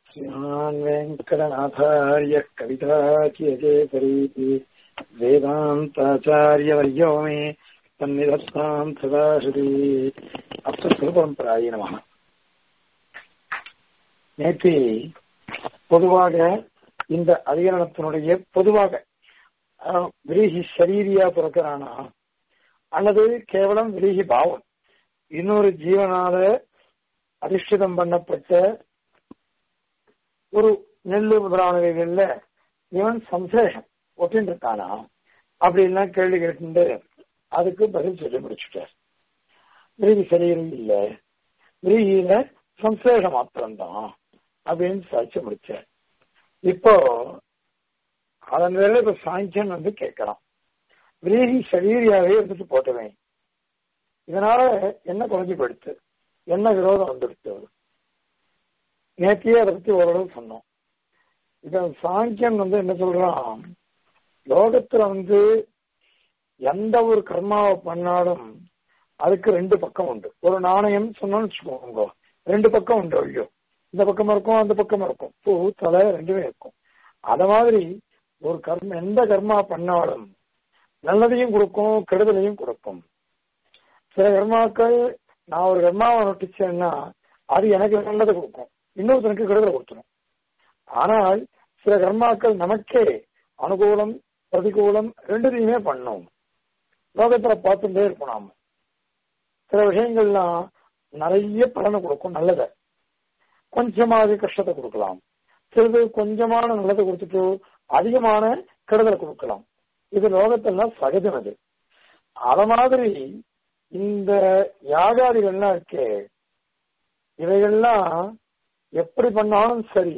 श्रीमान् वेङ्कटनाथार्यः कविताचियकेसरी वेदान्ताचार्यवर्यो मे तन्निधत्ताम् सदाश्री அப்துல்பரம்பராய நமக நேற்று பொதுவாக இந்த அதிகரணத்தினுடைய பொதுவாக அஹ், விரீகி சரீரியா பிறக்கிறானா அல்லது கேவலம் விரீகி பாவம் இன்னொரு ஜீவனால அதிஷ்டிதம் பண்ணப்பட்ட ஒரு நெல்லு முதலானவைகள்ல இவன் சம்சேஷம் ஒட்டின்னு இருக்கானா அப்படின்லாம் கேள்வி கேட்டு அதுக்கு பதில் சொல்லி முடிச்சுட்டார் விரிகி சரீரம் இல்ல விரிகியில சம்சேஷம் மாத்திரம்தான் அப்படின்னு சாட்சி முடிச்சார் இப்போ அதன் வேலை இப்ப சாங்கியன் வந்து கேட்கலாம் விரீகி சரீரியாவே இருந்துட்டு போட்டுவேன் இதனால என்ன குறைஞ்சு போயிடுத்து என்ன விரோதம் வந்துடுத்து நேத்தியே அதை பத்தி ஓரளவு சொன்னோம் இப்ப சாங்கியன் வந்து என்ன சொல்றான் லோகத்துல வந்து எந்த ஒரு கர்மாவை பண்ணாலும் அதுக்கு ரெண்டு பக்கம் உண்டு ஒரு நாணயம் சொன்னோம்னு வச்சுக்கோங்க ரெண்டு பக்கம் உண்டு ஐயோ இந்த பக்கம் இருக்கும் அந்த பக்கம் இருக்கும் பூ தலை ரெண்டுமே இருக்கும் அத மாதிரி ஒரு கர்ம எந்த கர்மா பண்ணாலும் நல்லதையும் கொடுக்கும் கெடுதலையும் கொடுக்கும் சில கர்மாக்கள் நான் ஒரு கர்மாவை நொட்டிச்சேன்னா அது எனக்கு நல்லதை கொடுக்கும் இன்னொருத்தனுக்கு கெடுதலை கொடுத்துரும் ஆனால் சில கர்மாக்கள் நமக்கே அனுகூலம் பிரதிகூலம் ரெண்டுத்தையுமே பண்ணும் லோகத்துல பார்த்துட்டே இருப்போம் நாம சில விஷயங்கள்லாம் நிறைய பலனை கொடுக்கும் நல்லத கொஞ்சமாக கஷ்டத்தை கொடுக்கலாம் சிலது கொஞ்சமான நல்லதை கொடுத்துட்டு அதிகமான கெடுதலை கொடுக்கலாம் இது லோகத்தெல்லாம் சகஜம் அது அத மாதிரி இந்த யாகாதிகள்லாம் இருக்கே இவைகள்லாம் எப்படி பண்ணாலும் சரி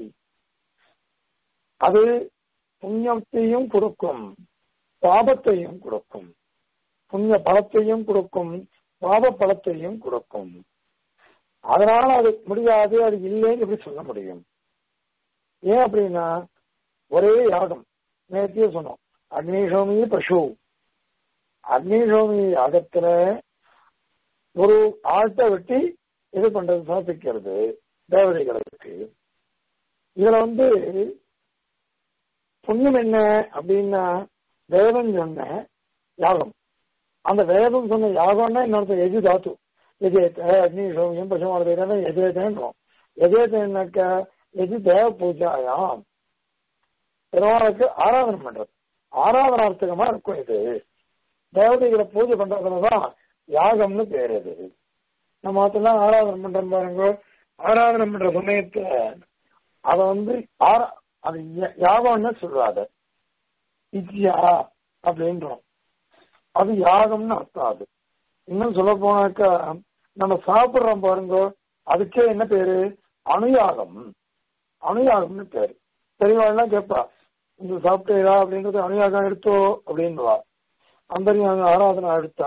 அது புண்ணியத்தையும் கொடுக்கும் பாபத்தையும் கொடுக்கும் புண்ணிய பலத்தையும் கொடுக்கும் பாப பலத்தையும் கொடுக்கும் அதனால அது முடியாது அது இல்லைன்னு எப்படி சொல்ல முடியும் ஏன் அப்படின்னா ஒரே யாகம் நேர்த்தியே சொன்னோம் அக்னிஷோமி பசு அக்னிஷோமி யாகத்துல ஒரு ஆட்டை வெட்டி இது பண்றது சமர்ப்பிக்கிறது தேவதைகளுக்கு இதுல வந்து புண்ணியம் என்ன அப்படின்னா வேதம் சொன்ன யாகம் அந்த வேதம் சொன்ன யாகம்னா இன்னொருத்தர் எஜு தாத்து எஜேத்த அக்னி சோமியம் பசுமான எஜேத்தன்றோம் எஜேத்தன்னாக்க எது தேவ பூஜாயாம் பெருமாளுக்கு ஆராதனை பண்றது ஆராதனார்த்தகமா இருக்கும் இது தேவதைகளை பூஜை பண்றதுலதான் யாகம்னு பேர் இது நம்ம அதெல்லாம் ஆராதனை பண்றோம் பாருங்க ஆராதனை பண்ற சமயத்துல அத வந்து ஆரா அது ய- யாகம்னு சொல்றாத இச்சியா அப்படின்றோம் அது யாகம்னு அர்த்தம் அது இன்னும் சொல்ல போனாக்கா நம்ம சாப்பிடுறோம் பாருங்க அதுக்கே என்ன பேரு அணுயாகம் அணுயாகம்னு பேரு பெரியவாள்லாம் கேட்பா இந்த சாப்பிட்டீரா அப்படின்றது அணுயாகம் எடுத்தோ அப்படின்வா அந்தரியாக ஆராதனை எடுத்தா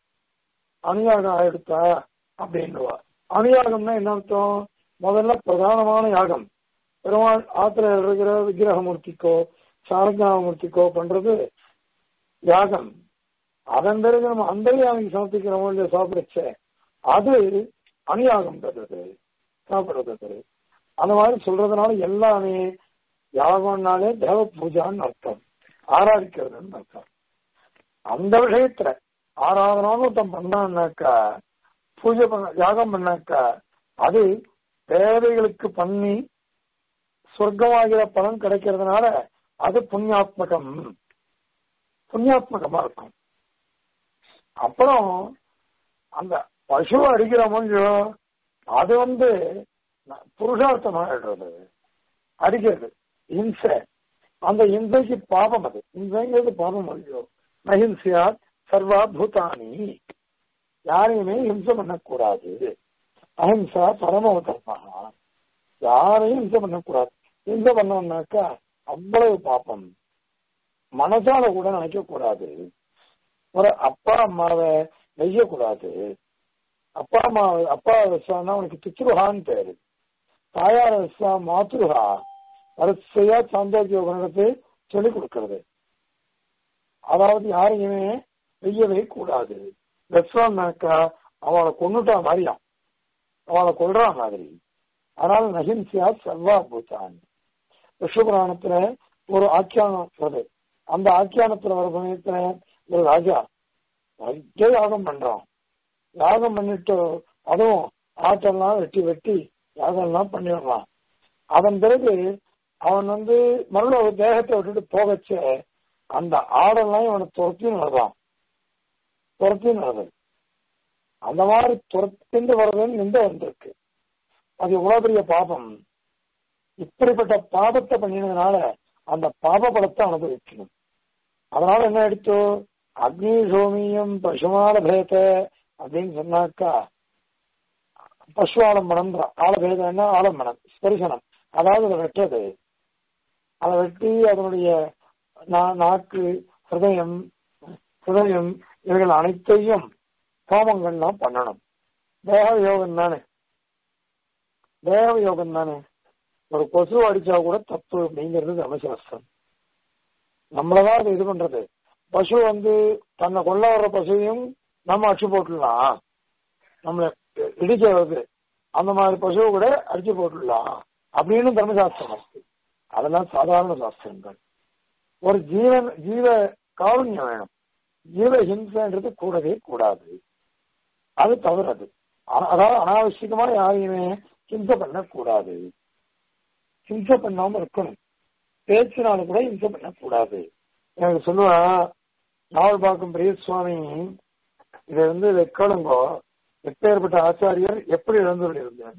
அணுயாகம் எடுத்தா அப்படின்வா அணுயாகம்னா என்ன அர்த்தம் முதல்ல பிரதானமான யாகம் பெருமாள் ஆத்திர இருக்கிற விக்கிரகமூர்த்திக்கோ சாரங்காமூர்த்திக்கோ பண்றது யாகம் அதன் பிறகு நம்ம அந்தரியாமிக்கு சமர்ப்பிக்கிறோமோ இல்லையோ சாப்பிடுச்ச அது அணியாகம் பெறுறது சாப்பிடுறது அந்த மாதிரி சொல்றதுனால எல்லாமே யாகம்னாலே தேவ பூஜான்னு அர்த்தம் ஆராதிக்கிறதுன்னு அர்த்தம் அந்த விஷயத்துல ஆராதனான்னு ஒருத்தன் பண்ணான்னாக்கா பூஜை பண்ண யாகம் பண்ணாக்கா அது தேவைகளுக்கு பண்ணி சொர்க்கமாகிற பலன் கிடைக்கிறதுனால அது புண்ணியாத்மகம் புண்ணியாத்மகமா இருக்கும் அப்புறம் அந்த பசுவை அடிக்கிற மொழியும் அது வந்து புருஷார்த்தமாயிடுறது அடிக்கிறது இம்சை அந்த இம்சைக்கு பாபம் அது இம்சைங்கிறது பாபம் மொழியோ நஹிம்சையா சர்வா பூதானி யாரையுமே ஹிம்சை பண்ணக்கூடாது அஹிம்சா பரம தர்மா யாரையும் ஹிம்சை பண்ணக்கூடாது ஹிம்சை பண்ணோம்னாக்கா அவ்வளவு பாப்பம் மனசால கூட நினைக்க கூடாது ஒரு அப்பா அம்மாவை வெய்யக்கூடாது அப்பா அம்மா அப்பா விஸ்வான்னா உனக்கு பித்ருஹான்னு பேரு தாயார் விஸ்வா மாத்ருஹா வரிசையா சாந்தோக்கிய உபநிடத்தை சொல்லிக் கொடுக்கிறது அதாவது யாரையுமே வெய்யவே கூடாது விஸ்வான்னாக்கா அவளை கொண்டுட்டா மாதிரியாம் அவளை கொல்றா மாதிரி அதனால நகிம்சியா சர்வா பூதான் விஸ்வபுராணத்துல ஒரு ஆக்கியானம் வருது அந்த ஆக்கியானத்துல வர சமயத்துல ஒரு ராஜா நிறைய யாகம் பண்றான் யாகம் பண்ணிட்டு அதுவும் ஆட்டெல்லாம் வெட்டி வெட்டி யாகம்லாம் பண்ணிடுறான் அதன் பிறகு அவன் வந்து மறுபடியும் ஒரு தேகத்தை விட்டுட்டு போகச்ச அந்த ஆடெல்லாம் இவனை துரத்தி நடறான் துரத்தி நடது அந்த மாதிரி துரத்திண்டு வர்றதுன்னு நிந்த வந்திருக்கு அது எவ்வளவு பெரிய பாபம் இப்படிப்பட்ட பாபத்தை பண்ணினதுனால அந்த பாப பலத்தை அனுபவிக்கணும் அதனால என்ன எடுத்தோ அக்னி சோமியம் பசுமால பேத அப்படின்னு சொன்னாக்கா பசு ஆலம்பனம் ஆலபேதம் என்ன ஆலம்பனம் ஸ்பரிசனம் அதாவது அதை வெட்டுறது அதை வெட்டி அதனுடைய நாக்கு ஹிருதயம் ஹிருதயம் இவைகள் அனைத்தையும் ஹோமங்கள்லாம் பண்ணணும் தேக யோகம் தானே தேக யோகம் தானே ஒரு கொசு அடிச்சா கூட தப்பு அப்படிங்கிறது தர்மசாஸ்திரம் நம்மளதான் அது இது பண்றது பசு வந்து தன்னை கொல்ல வர்ற பசுவையும் நம்ம அடிச்சு போட்டுடலாம் நம்மள இடிக்கிறது அந்த மாதிரி பசுவை கூட அடிச்சு போட்டுடலாம் அப்படின்னு தர்மசாஸ்திரம் இருக்கு அதெல்லாம் சாதாரண சாஸ்திரங்கள் ஒரு ஜீவன் ஜீவ காருண்யம் வேணும் ஜீவ ஹிம்சன்றது கூடவே கூடாது அது தவறது அதாவது அனாவசியமா யாரையுமே ஹிம்சை பண்ணக்கூடாது ஹிம்சை பண்ணாம இருக்கணும் பேச்சினாலும் கூட ஹிம்சை பண்ணக்கூடாது எனக்கு சொல்லுவா நாவல் பார்க்கும் பெரிய சுவாமி இதை வந்து கேளுங்கோ எப்பேற்பட்ட ஆச்சாரியர் எப்படி இழந்து இருந்தார்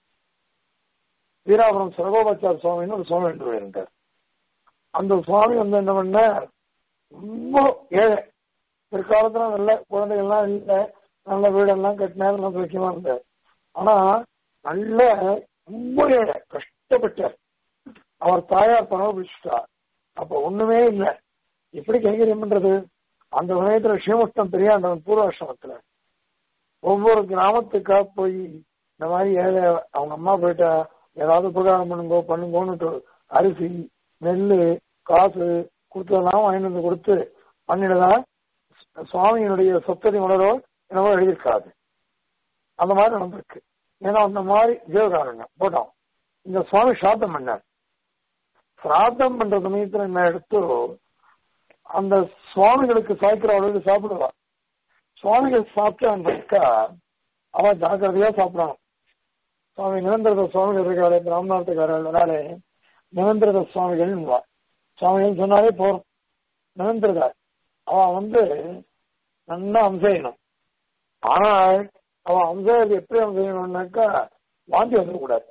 வீராபுரம் சரகோபாச்சார சுவாமின்னு ஒரு சுவாமி என்று இருந்தார் அந்த சுவாமி வந்து என்ன பண்ண ரொம்ப ஏழை பிற்காலத்துல நல்ல குழந்தைகள்லாம் இல்லை நல்ல வீடெல்லாம் கட்டினார் நல்ல சுக்கியமா இருந்தார் ஆனா நல்ல ரொம்ப ஏழை கஷ்டப்பட்டார் அவர் தாயார் பணம் பிடிச்சிட்டார் அப்ப ஒண்ணுமே இல்லை எப்படி கைங்கரியம் பண்றது அந்த சமயத்துல ஸ்ரீமுஷ்டம் பெரியாண்டவன் பூர்வாசிரமத்துல ஒவ்வொரு கிராமத்துக்கா போய் இந்த மாதிரி ஏழை அவங்க அம்மா போயிட்டா ஏதாவது உபகாரம் பண்ணுங்கோ பண்ணுங்கோன்னு அரிசி நெல் காசு கொடுத்ததெல்லாம் வாங்கிட்டு வந்து கொடுத்து பண்ணிடுதா சுவாமியினுடைய சொத்ததி உணரோ என்னவோ எழுதியிருக்காது அந்த மாதிரி நடந்திருக்கு ஏன்னா அந்த மாதிரி ஜீவகாரங்க போட்டோம் இந்த சுவாமி சாத்தம் பண்ணார் சிராத்தம் பண்ற சமயத்துல என்ன எடுத்து அந்த சுவாமிகளுக்கு சாய்க்கிற அளவுக்கு சாப்பிடுவா சுவாமிகள் சாப்பிட்டான்னாக்கா அவன் ஜாக்கிரதையா சாப்பிடணும் சுவாமி நிரந்தர சுவாமிகள் இருக்காரு பிராமணத்துக்காரர்களாலே நிரந்தர சுவாமிகள் சுவாமிகள் சொன்னாலே போறோம் நிரந்தரதா அவன் வந்து நல்லா அம்சையணும் ஆனால் அவன் அம்சம் எப்படி அம்சையணும்னாக்கா வாந்தி வந்துடக்கூடாது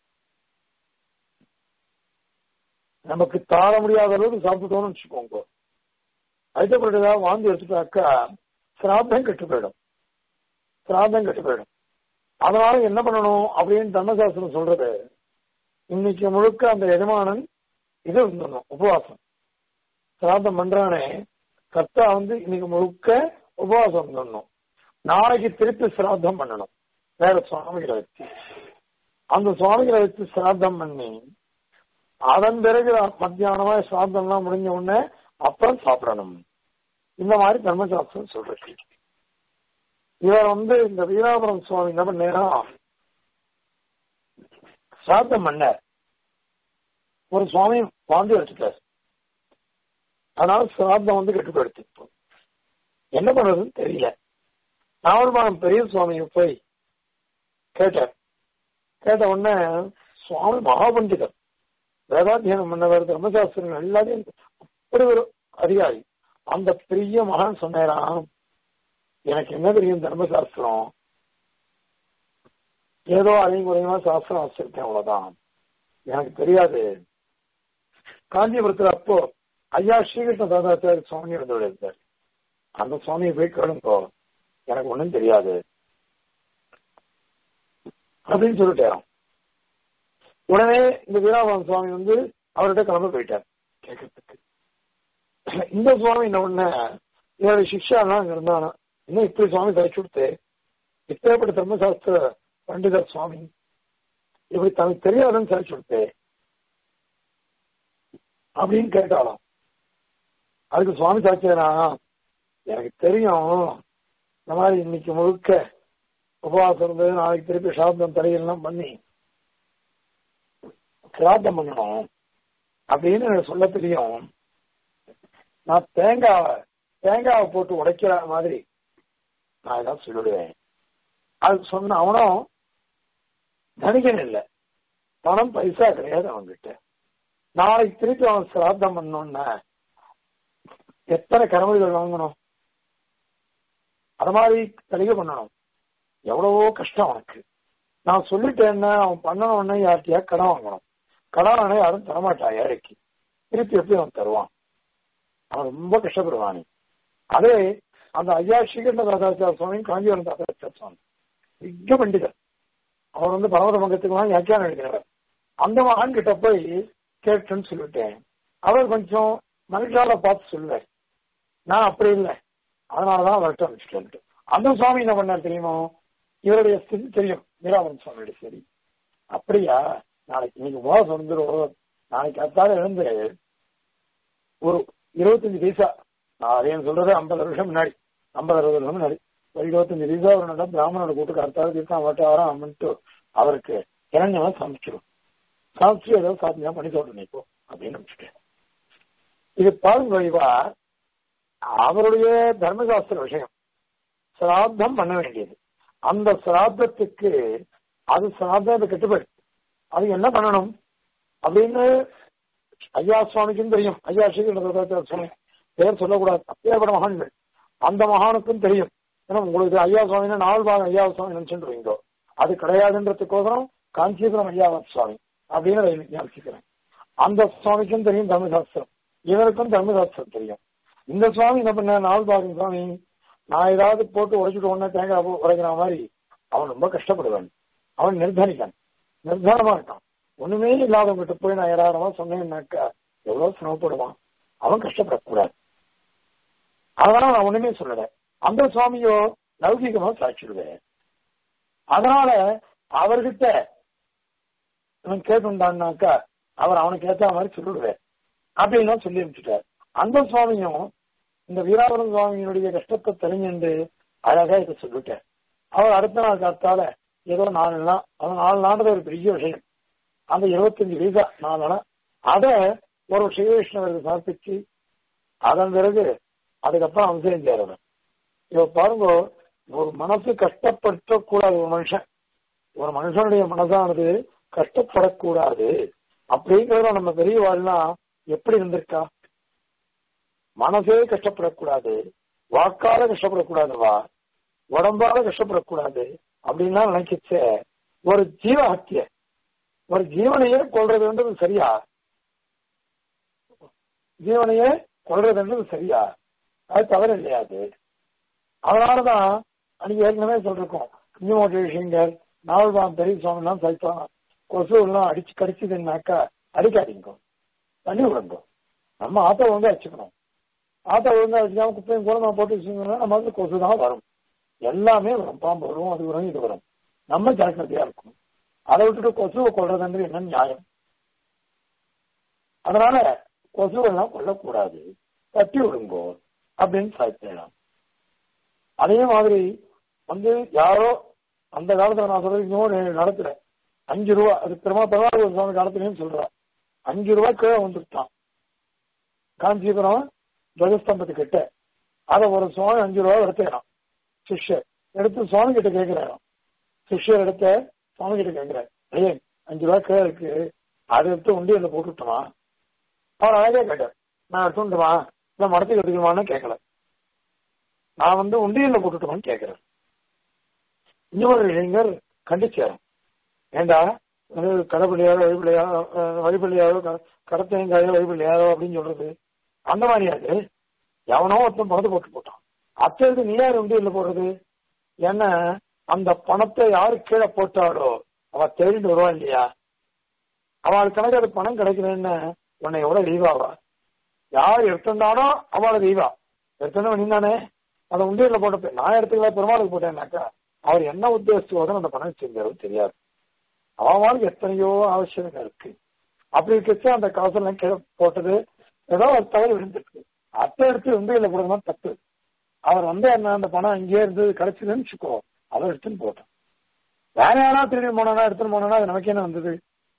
நமக்கு தாழ முடியாத அளவுக்கு சாப்பிட்டோம்னு வச்சுக்கோங்க அதுக்கப்புறம் ஏதாவது வாந்தி எடுத்துட்டாக்கா சிராத்தம் கெட்டு போயிடும் சிராத்தம் கெட்டு போயிடும் அதனால என்ன பண்ணணும் அப்படின்னு தர்மசாஸ்திரம் சொல்றது இன்னைக்கு முழுக்க அந்த எஜமானன் இது இருந்தணும் உபவாசம் சிராத்தம் பண்றானே கர்த்தா வந்து இன்னைக்கு முழுக்க உபவாசம் இருந்தணும் நாளைக்கு திருப்பி சிராத்தம் பண்ணணும் வேற சுவாமிகளை வச்சு அந்த சுவாமிகளை வச்சு சிராத்தம் பண்ணி அதன் பிறகு மத்தியானமா சிராத்தம்லாம் முடிஞ்ச உடனே அப்புறம் சாப்பிடணும் இந்த மாதிரி தர்மசாஸ்திரம் சொல்றது இவர் வந்து இந்த வீராபுரம் சுவாமி என்ன பண்ணா சிராத்தம் பண்ண ஒரு சுவாமி வாந்தி வச்சுட்டார் அதனால சிராத்தம் வந்து கெட்டு போயிடுச்சு என்ன பண்றதுன்னு தெரியல நாவல்பானம் பெரிய சுவாமியை போய் கேட்டார் கேட்ட உடனே சுவாமி மகாபண்டிதர் வேதாத்தியனம் பண்ணவர் தர்மசாஸ்திரங்கள் எல்லாத்தையும் அப்படி ஒரு அதிகாரி அந்த பெரிய மகான் சொன்னாராம் எனக்கு என்ன தெரியும் தர்மசாஸ்திரம் ஏதோ அதையும் குறையமா சாஸ்திரம் வச்சிருக்கேன் அவ்வளவுதான் எனக்கு தெரியாது காஞ்சிபுரத்துல அப்போ ஐயா ஸ்ரீகிருஷ்ண தாதாச்சாரி சுவாமி வந்து இருந்தார் அந்த சுவாமியை போய் கேளுங்கோ எனக்கு ஒண்ணும் தெரியாது அப்படின்னு சொல்லிட்டேன் உடனே இந்த வீராபுரம் சுவாமி வந்து அவர்கிட்ட கிளம்ப போயிட்டார் கேட்கறதுக்கு இந்த சுவாமி என்ன ஒண்ணு இவருடைய சிக்ஷா எல்லாம் அங்க இருந்தானா இன்னும் இப்படி சுவாமி தச்சு கொடுத்து இப்பேற்பட்ட தர்மசாஸ்திர பண்டிதர் சுவாமி இப்படி தனக்கு தெரியாதுன்னு சரிச்சு கொடுத்து அப்படின்னு கேட்டாலும் அதுக்கு சுவாமி சாட்சியனா எனக்கு தெரியும் இந்த மாதிரி இன்னைக்கு முழுக்க உபவாசம் இருந்தது நாளைக்கு திருப்பி சாந்தம் தலையெல்லாம் பண்ணி சிராத்தம் பண்ணணும் அப்படின்னு எனக்கு சொல்ல தெரியும் நான் தேங்காவை தேங்காவை போட்டு உடைக்கிற மாதிரி நான் ஏதாவது சொல்லிடுவேன் அது சொன்ன அவனும் தனிகன் இல்லை பணம் பைசா கிடையாது அவன்கிட்ட நாளைக்கு திருப்பி அவன் சிராத்தம் பண்ணோம்னா எத்தனை கடமைகள் வாங்கணும் அது மாதிரி தெளிவு பண்ணணும் எவ்வளவோ கஷ்டம் அவனுக்கு நான் சொல்லிட்டேன்னா அவன் பண்ணணும்னா யார்கிட்டயா கடன் வாங்கணும் கடன் வாங்கினா யாரும் தரமாட்டா ஏழைக்கு திருப்பி எப்படி அவன் தருவான் அவன் ரொம்ப கஷ்டப்படுவான் அதே அந்த ஐயா ஸ்ரீகண்ட தாதாச்சார சுவாமி காஞ்சிபுரம் தாதாச்சார சுவாமி மிக பண்டிதர் அவர் வந்து பரவத மங்கத்துக்குலாம் வியாக்கியானம் எழுதினவர் அந்த மகான் கிட்ட போய் கேட்டுன்னு சொல்லிட்டேன் அவர் கொஞ்சம் மனுஷால பார்த்து சொல்லுவார் நான் அப்படி இல்லை அதனாலதான் அவர்கிட்ட வச்சுட்டு அந்த சுவாமி என்ன பண்ணார் தெரியுமோ இவருடைய ஸ்திதி தெரியும் மீராமன் சுவாமியுடைய சரி அப்படியா நாளைக்கு இன்னைக்கு மோசம் வந்துடும் நாளைக்கு அத்தால எழுந்து ஒரு இருபத்தஞ்சு பைசா நான் அதே சொல்றது ஐம்பது வருஷம் முன்னாடி ஐம்பது அறுபது வருஷம் முன்னாடி ஒரு இருபத்தஞ்சு பைசா ஒரு நடம் பிராமணோட கூட்டுக்கு அர்த்தாவது தீர்த்தம் அவட்ட வரோம் அவன்ட்டு அவருக்கு இறங்கினா சமைச்சிடும் சமைச்சு ஏதோ சாத்தியா பண்ணி சொல்றேன் இப்போ அப்படின்னு வச்சுட்டேன் இது பாருங்க இவா அவருடைய தர்மசாஸ்திர விஷயம் சிராத்தம் பண்ண வேண்டியது அந்த சிராத்தத்துக்கு அது சிராத்தம் கட்டுப்படு அது என்ன பண்ணணும் அப்படின்னு ஐயா சுவாமிக்கும் தெரியும் ஐயா ஸ்ரீகிருஷ்ண சுவாமி பேர் சொல்லக்கூடாது அப்பேற்பட மகான்கள் அந்த மகானுக்கும் தெரியும் ஏன்னா உங்களுக்கு ஐயா சுவாமினா நாலு பாகம் ஐயா சுவாமி நினைச்சுட்டு அது கிடையாதுன்றதுக்கோசரம் காஞ்சிபுரம் ஐயா சுவாமி அப்படின்னு ஞாபகிக்கிறேன் அந்த சுவாமிக்கும் தெரியும் தர்மசாஸ்திரம் இவருக்கும் தர்மசாஸ்திரம் தெரியும் இந்த சுவாமி என்ன பண்ண நாலு பாகம் சுவாமி நான் ஏதாவது போட்டு உடைச்சிட்டு உடனே தேங்காய் உடைக்கிற மாதிரி அவன் ரொம்ப கஷ்டப்படுவான் அவன் நிர்தனிக்கான் நிர்தானமா இருக்கான் ஒண்ணுமே இல்லாதவங்கிட்ட போய் நான் ஏராளமா சொன்னேன்னாக்கா எவ்வளவு சிரமப்படுவான் அவன் கஷ்டப்படக்கூடாது அதனால நான் ஒண்ணுமே சொல்லல அந்த சுவாமியோ லௌகிகமா சாட்சிடுவேன் அதனால அவர்கிட்ட அவன் கேட்டுண்டான்னாக்கா அவர் அவனுக்கு ஏத்த மாதிரி சொல்லிடுவேன் அப்படின்னு சொல்லி அனுப்பிச்சுட்டார் அந்த சுவாமியும் இந்த வீராபுரம் சுவாமியினுடைய கஷ்டத்தை தெரிஞ்சுண்டு அழகா இதை சொல்லிட்டார் அவர் அடுத்த நாள் காத்தால ஏதோ நாலு நாள் அவன் நாலு நாள் ஒரு பெரிய விஷயம் அந்த இருபத்தஞ்சு வீசா நாலு நாள் அதை ஒரு ஸ்ரீவைஷ்ணவருக்கு சமர்ப்பிச்சு அதன் பிறகு அதுக்கப்புறம் அவசியம் சேரணும் இப்ப பாருங்க ஒரு மனசு கஷ்டப்படுத்த கூடாது ஒரு மனுஷன் ஒரு மனுஷனுடைய மனசானது கஷ்டப்படக்கூடாது அப்படிங்கறத நம்ம பெரிய வாழ்லாம் எப்படி இருந்திருக்கா மனசே கஷ்டப்படக்கூடாது வாக்கால கஷ்டப்படக்கூடாதுவா உடம்பால கஷ்டப்படக்கூடாது அப்படின்னா நினைக்கிச்ச ஒரு ஜீவ ஹத்திய ஒரு ஜீவனையே கொள்றதுன்றது சரியா ஜீவனையே கொள்றதுன்றது சரியா அது தவறு இல்லையா அது அதனாலதான் அன்னைக்கு ஏற்கனவே சொல்லிருக்கோம் குஞ்சமோட்ட விஷயங்கள் நாவல்பாம் பெரிய சுவாமிலாம் சைத்தம் கொசு எல்லாம் அடிச்சு கடிச்சதுன்னாக்கா அடிக்காதீங்க தண்ணி விடுங்க நம்ம ஆட்டோ ஒழுங்கா வச்சுக்கணும் ஆட்டோ ஒழுங்கா வச்சுக்காம குப்பையும் கூட நம்ம போட்டு வச்சுக்கணும்னா நம்ம வந்து கொசு தான் வரும் எல்லாமே வரும் பாம்பு வரும் அது வரும் இது வரும் நம்ம ஜாக்கிரதையா இருக்கும் அதை விட்டுட்டு கொசுவை கொள்றதுன்றது என்ன நியாயம் அதனால கொசுவெல்லாம் கொல்லக்கூடாது தட்டி விடுங்கோ அப்படின்னு சாய்க்கலாம் அதே மாதிரி வந்து யாரோ அந்த காலத்துல நான் சொல்றதுக்கு நடத்துறேன் அஞ்சு ரூபா அது திரும்ப பிரபாகர் சுவாமி காலத்துலயும் சொல்றேன் அஞ்சு ரூபா கீழே வந்துட்டான் காஞ்சிபுரம் துவஜஸ்தம்பத்து கிட்ட அதை ஒரு சுவாமி அஞ்சு ரூபா எடுத்துக்கிறான் சிஷ்யர் எடுத்து சுவாமி கிட்ட கேட்கிறாராம் சிஷ்யர் எடுத்த சுவாமி கிட்ட கேட்கிறார் ஐயே அஞ்சு ரூபா கீழே இருக்கு அதை எடுத்து உண்டியல்ல போட்டுட்டுமா அவர் அழகே கேட்டார் நான் எடுத்துட்டுமா இல்ல மடத்துக்கு எடுத்துக்கணுமான்னு கேட்கல நான் வந்து உண்டியல்ல போட்டுட்டுமான்னு கேட்கிறேன் இன்னொரு இளைஞர் கண்டிச்சார் ஏண்டா கடைப்பிள்ளையாரோ வழிபிள்ளையாரோ வழிபிள்ளையாரோ கடத்தேங்காயோ வழிபிள்ளையாரோ அப்படின்னு சொல்றது அந்த மாதிரியாது எவனோ ஒருத்தன் பணத்தை போட்டு போட்டான் அத்தது நீ யார் உண்டியல்ல போடுறது ஏன்னா அந்த பணத்தை யாரு கீழே போட்டாலோ அவ தேடிட்டு வருவா இல்லையா அவளுக்கு கணக்கு அது பணம் கிடைக்கலன்னு உன்னை எவ்வளவு தெய்வாவா யார் எடுத்திருந்தானோ அவளை தெய்வா எடுத்தவன் நீ தானே அதை உண்டியல்ல போட்ட நான் எடுத்துக்கல பெருமாளுக்கு போட்டேன்னாக்கா அவர் என்ன உத்தேசத்தோட அந்த பணம் செஞ்சாரோ தெரியாது அவனுக்கு எத்தனையோ அவசியம் இருக்கு அப்படி இருக்கச்சு அந்த காசெல்லாம் கீழே போட்டது ஏதோ ஒரு தவறு விழுந்துருக்கு அத்தை எடுத்து உண்டியல்ல போடுறது தப்பு அவர் வந்து என்ன அந்த பணம் அங்கேயே இருந்து கிடைச்சதுன்னு வச்சுக்கோ அதை எடுத்துன்னு போட்டோம் வேற யாரா திரும்பி போனா எடுத்துன்னு போனா அது நமக்கு என்ன வந்தது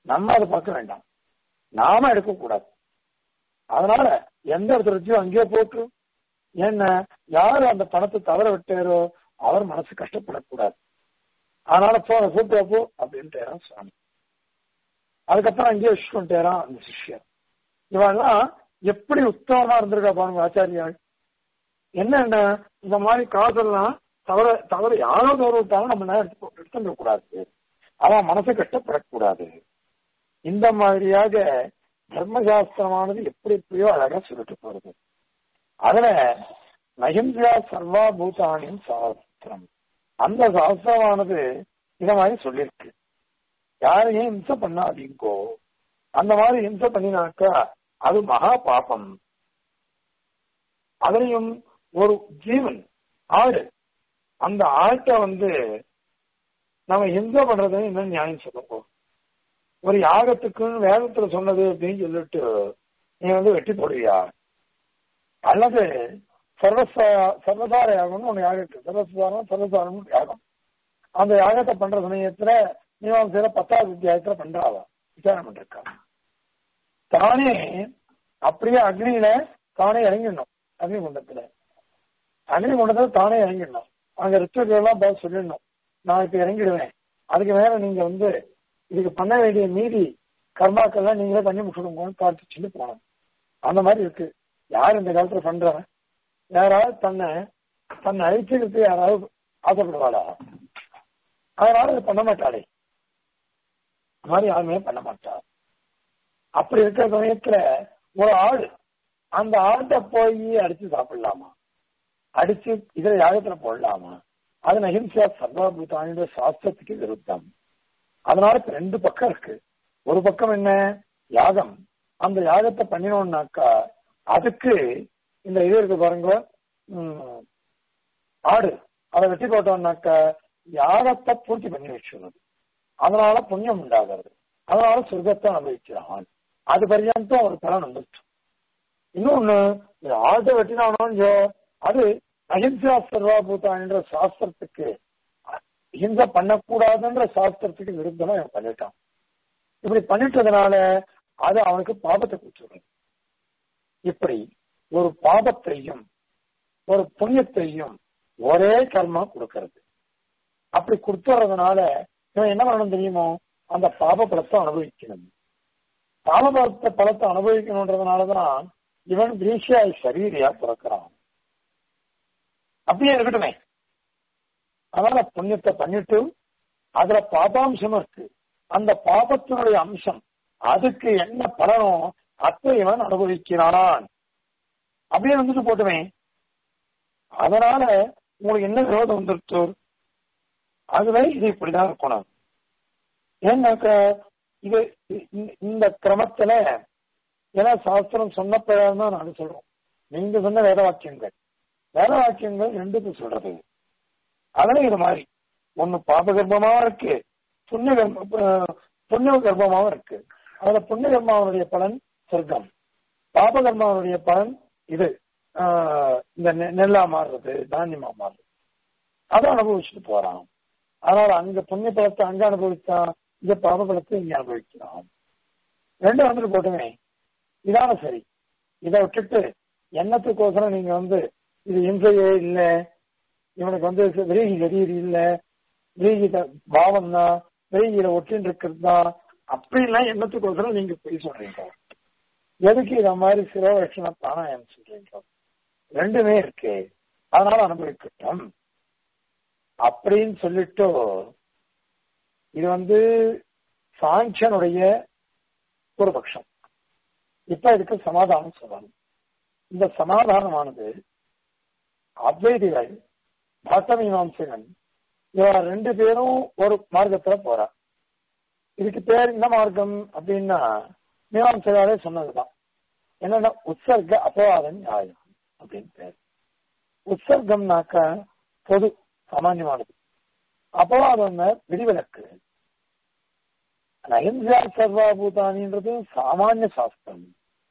நம்ம அதை பார்க்க வேண்டாம் நாம எடுக்கக்கூடாது அதனால எந்த இடத்துல அங்கேயே போட்டு என்ன யாரு அந்த பணத்தை தவற விட்டாரோ அவர் மனசு கஷ்டப்படக்கூடாது அதனால போ கூப்பிட்டு போ அப்படின்ட்டு சுவாமி அதுக்கப்புறம் அங்கேயே வச்சுக்கொண்டேரான் அந்த சிஷ்யர் இவெல்லாம் எப்படி உத்தமமா இருந்திருக்கா பாருங்க ஆச்சாரியாள் என்னென்ன இந்த மாதிரி காசெல்லாம் தவற தவறு யாரோ தவறு விட்டாலும் நம்ம எடுத்து எடுத்துக்க கூடாது அவன் மனசை கஷ்டப்படக்கூடாது இந்த மாதிரியாக தர்மசாஸ்திரமானது எப்படி எப்படியோ அழகா சொல்லிட்டு போறது அதுல நகிம்சா சர்வா பூதானின் சாஸ்திரம் அந்த சாஸ்திரமானது இத மாதிரி சொல்லியிருக்கு யாரையும் ஹிம்சை பண்ணாதீங்கோ அந்த மாதிரி ஹிம்சை பண்ணினாக்கா அது மகா பாபம் அதுலயும் ஒரு ஜீவன் ஆடு அந்த ஆட்டை வந்து நம்ம ஹிம்சை பண்றது என்ன நியாயம் சொல்லுங்க ஒரு யாகத்துக்குன்னு வேதத்துல சொன்னது அப்படின்னு சொல்லிட்டு நீ வந்து வெட்டி போடுவியா அல்லது சர்வச சர்வசார யாகம்னு ஒண்ணு யாகம் இருக்கு சர்வசாரம் சர்வசாரம் யாகம் அந்த யாகத்தை பண்ற சமயத்துல மீமாசையில பத்தாவது அத்தியாயத்துல பண்றாவா விசாரம் பண்ணிருக்கா தானே அப்படியே அக்னியில தானே இறங்கிடணும் அக்னி குண்டத்துல அக்னி குண்டத்துல தானே இறங்கிடணும் அங்க ரிச்சுவல்லாம் பார்த்து சொல்லிடணும் நான் இப்ப இறங்கிடுவேன் அதுக்கு மேல நீங்க வந்து இதுக்கு பண்ண வேண்டிய மீதி கர்மாக்கள்லாம் நீங்களே பண்ணி முடிச்சுடுங்கன்னு பிரார்த்திச்சுட்டு போனோம் அந்த மாதிரி இருக்கு யார் இந்த காலத்துல பண்றவன் யாராவது தன்னை தன்னை அழிச்சுக்கிட்டு யாராவது ஆசைப்படுவாளா அதனால அதை பண்ண மாட்டாளே அது மாதிரி யாருமே பண்ண மாட்டா அப்படி இருக்கிற சமயத்துல ஒரு ஆடு அந்த ஆட்டை போய் அடிச்சு சாப்பிடலாமா அடிச்சு இதுல யாகத்துல போடலாமா அது நகிம்சா சர்வாபூதானியோட சாஸ்திரத்துக்கு விருத்தம் அதனால இப்ப ரெண்டு பக்கம் இருக்கு ஒரு பக்கம் என்ன யாகம் அந்த யாகத்தை பண்ணினோம்னாக்கா அதுக்கு இந்த இது இருக்கு பாருங்க ஆடு அதை வெட்டி போட்டோம்னாக்கா யாகத்தை பூர்த்தி பண்ணி வச்சுள்ளது அதனால புண்ணியம் உண்டாகிறது அதனால சொர்க்கத்தை அனுபவிக்கிறான் அது பர்யந்தம் ஒரு பலன் வந்துச்சு இன்னொன்னு ஆட்டை வெட்டினானோ அது அஹிம்சா சர்வாபூதான்ற சாஸ்திரத்துக்கு ஹிம்சை பண்ணக்கூடாதுன்ற சாஸ்திரத்துக்கு விருத்தமா அவன் பண்ணிட்டான் இப்படி பண்ணிட்டதுனால அது அவனுக்கு பாபத்தை கொடுத்துருது இப்படி ஒரு பாபத்தையும் ஒரு புண்ணியத்தையும் ஒரே கர்மா கொடுக்கறது அப்படி கொடுத்துறதுனால இவன் என்ன பண்ணணும் தெரியுமோ அந்த பாப பலத்தை அனுபவிக்கணும் பாப பலத்தை பலத்தை அனுபவிக்கணுன்றதுனாலதான் இவன் கிரீஷியாய் சரீரியா பிறக்கிறான் அப்படியே இருக்கட்டுமே அதனால புண்ணியத்தை பண்ணிட்டு அதுல பாபாம்சம் இருக்கு அந்த பாபத்தினுடைய அம்சம் அதுக்கு என்ன பலனோ அத்தை இவன் அனுபவிக்கிறான் அப்படியே வந்துட்டு போட்டுமே அதனால உங்களுக்கு என்ன விரோதம் வந்துருச்சு அதுவே இது இப்படிதான் இருக்கணும் ஏன்னாக்க இது இந்த கிரமத்துல ஏன்னா சாஸ்திரம் சொன்ன பிரகாரம் தான் நாங்க சொல்றோம் நீங்க சொன்ன வேத வாக்கியங்கள் வேத வாக்கியங்கள் ரெண்டுக்கு சொல்றது அதுல இது மாதிரி ஒண்ணு பாப கர்ப்பமா இருக்கு புண்ணிய கர்ப்ப புண்ணிய கர்ப்பமாவும் இருக்கு அதுல புண்ணிய கர்மாவனுடைய பலன் சொர்க்கம் பாப கர்மாவனுடைய பலன் இது இந்த நெல்லா மாறுறது தானியமா மாறுறது அதை அனுபவிச்சுட்டு போறான் அதனால அங்க புண்ணிய பலத்தை அங்க அனுபவிச்சான் இங்க பாப பலத்தை இங்க அனுபவிக்கிறான் ரெண்டும் வந்துட்டு போட்டுமே இதான சரி இதை விட்டுட்டு எண்ணத்துக்கோசரம் நீங்க வந்து இது இன்றையே இல்லை இவனுக்கு வந்து விரேகி கரீர் இல்ல விரேகி பாவம் தான் விரேகியில ஒட்டின்னு இருக்கிறது தான் அப்படிலாம் எண்ணத்துக்கோசரம் நீங்க போய் சொல்றீங்க எதுக்கு இத மாதிரி சிரோலட்சண பிராணாயம் சொல்றீங்க ரெண்டுமே இருக்கு அதனால அனுபவிக்கட்டும் அப்படின்னு சொல்லிட்டு இது வந்து சாங்கியனுடைய ஒரு பட்சம் இப்ப இதுக்கு சமாதானம் சொல்லணும் இந்த சமாதானமானது அத்வைதிகள் பக்த மீமாம்சகன் இவ ரெண்டு பேரும் ஒரு மார்க்கத்துல போறா இதுக்கு பேர் என்ன மார்க்கம் அப்படின்னா மீமாம்சகாலே சொன்னதுதான் என்னன்னா உற்சர்க அபவாத நியாயம் அப்படின்னு பேர் உற்சர்க்கம்னாக்க பொது சாமான்யமானது அபவாதம் விதிவிலக்கு அஹிம்சா சர்வாபூதானின்றது சாமானிய சாஸ்திரம்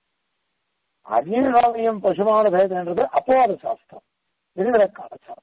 அந்நியம் பசுமான பேதன்றது அபவாத சாஸ்திரம் விதிவிலக்கான சாஸ்திரம்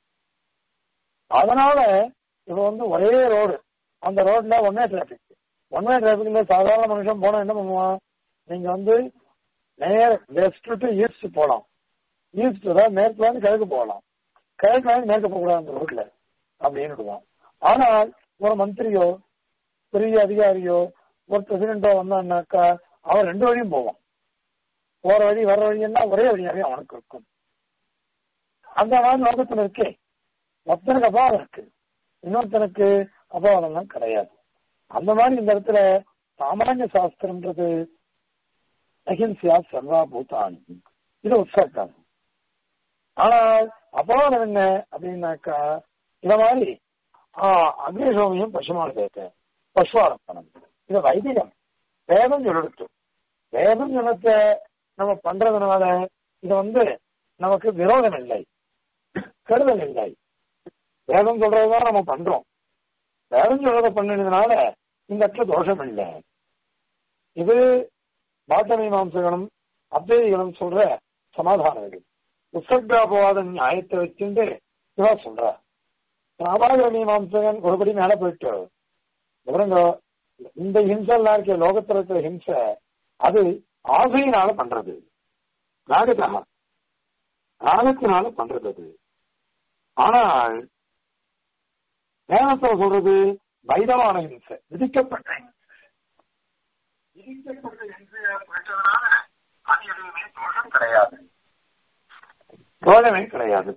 அதனால இப்ப வந்து ஒரே ரோடு அந்த ரோட்ல ஒன்னே டிராபிக் ஒன் வே டிராபிக்ல சாதாரண மனுஷன் போனா என்ன பண்ணுவான் நீங்க வந்து நேர வெஸ்ட் டு ஈஸ்ட் போகலாம் ஈஸ்ட் தான் மேற்குல இருந்து கிழக்கு போகலாம் கிழக்குல இருந்து மேற்கு போகக்கூடாது அந்த ரோட்ல அப்படின்னு விடுவான் ஆனால் ஒரு மந்திரியோ பெரிய அதிகாரியோ ஒரு பிரசிடென்டோ வந்தான்னாக்கா அவன் ரெண்டு வழியும் போவான் போற வழி வர வழி எல்லாம் ஒரே வழியாவே அவனுக்கு இருக்கும் அந்த மாதிரி லோகத்துல இருக்கே ஒருத்தனுக்கு அபாவம் இருக்கு இன்னொருத்தனுக்கு அபாவம் எல்லாம் கிடையாது அந்த மாதிரி இந்த இடத்துல சாமானிய சாஸ்திரம்ன்றது அஹிம்சையா சர்வா பூதானி இது உற்சாகம் ஆனால் அபாவம் என்ன அப்படின்னாக்கா இந்த மாதிரி அக்னிசோமியம் பசுமான பேக்க பசுவாரப்பணம் இது வைதிகம் வேதம் சொல்லெடுத்து வேதம் சொல்லத்தை நம்ம பண்றதுனால இது வந்து நமக்கு விரோதம் இல்லை கெடுதல் இல்லை வேதம் சொல்றதுதான் நம்ம பண்றோம் வேதம் சொல்றத பண்ணினதுனால இந்த இடத்துல தோஷம் இல்லை இது பாட்டமை மாம்சகனும் அத்வைதிகளும் சொல்ற சமாதானங்கள் உசர்காபவாத நியாயத்தை வச்சுட்டு இவா சொல்ற சாபாக மீமாம்சகன் ஒருபடி மேல போயிட்டு விவரங்க இந்த ஹிம்செல்லாம் இருக்க லோகத்துல இருக்கிற ஹிம்சை அது ஆசையினால பண்றது ராகத்தா ராகத்தினால பண்றது அது ஆனால் வேதத்துல சொல்றது வைதமான ஹிம்சை விதிக்கப்பட்ட விதிக்கப்பட்ட ஹிம்சையை போயிட்டதுனால அது எதுவுமே தோஷம் கிடையாது தோழமே கிடையாது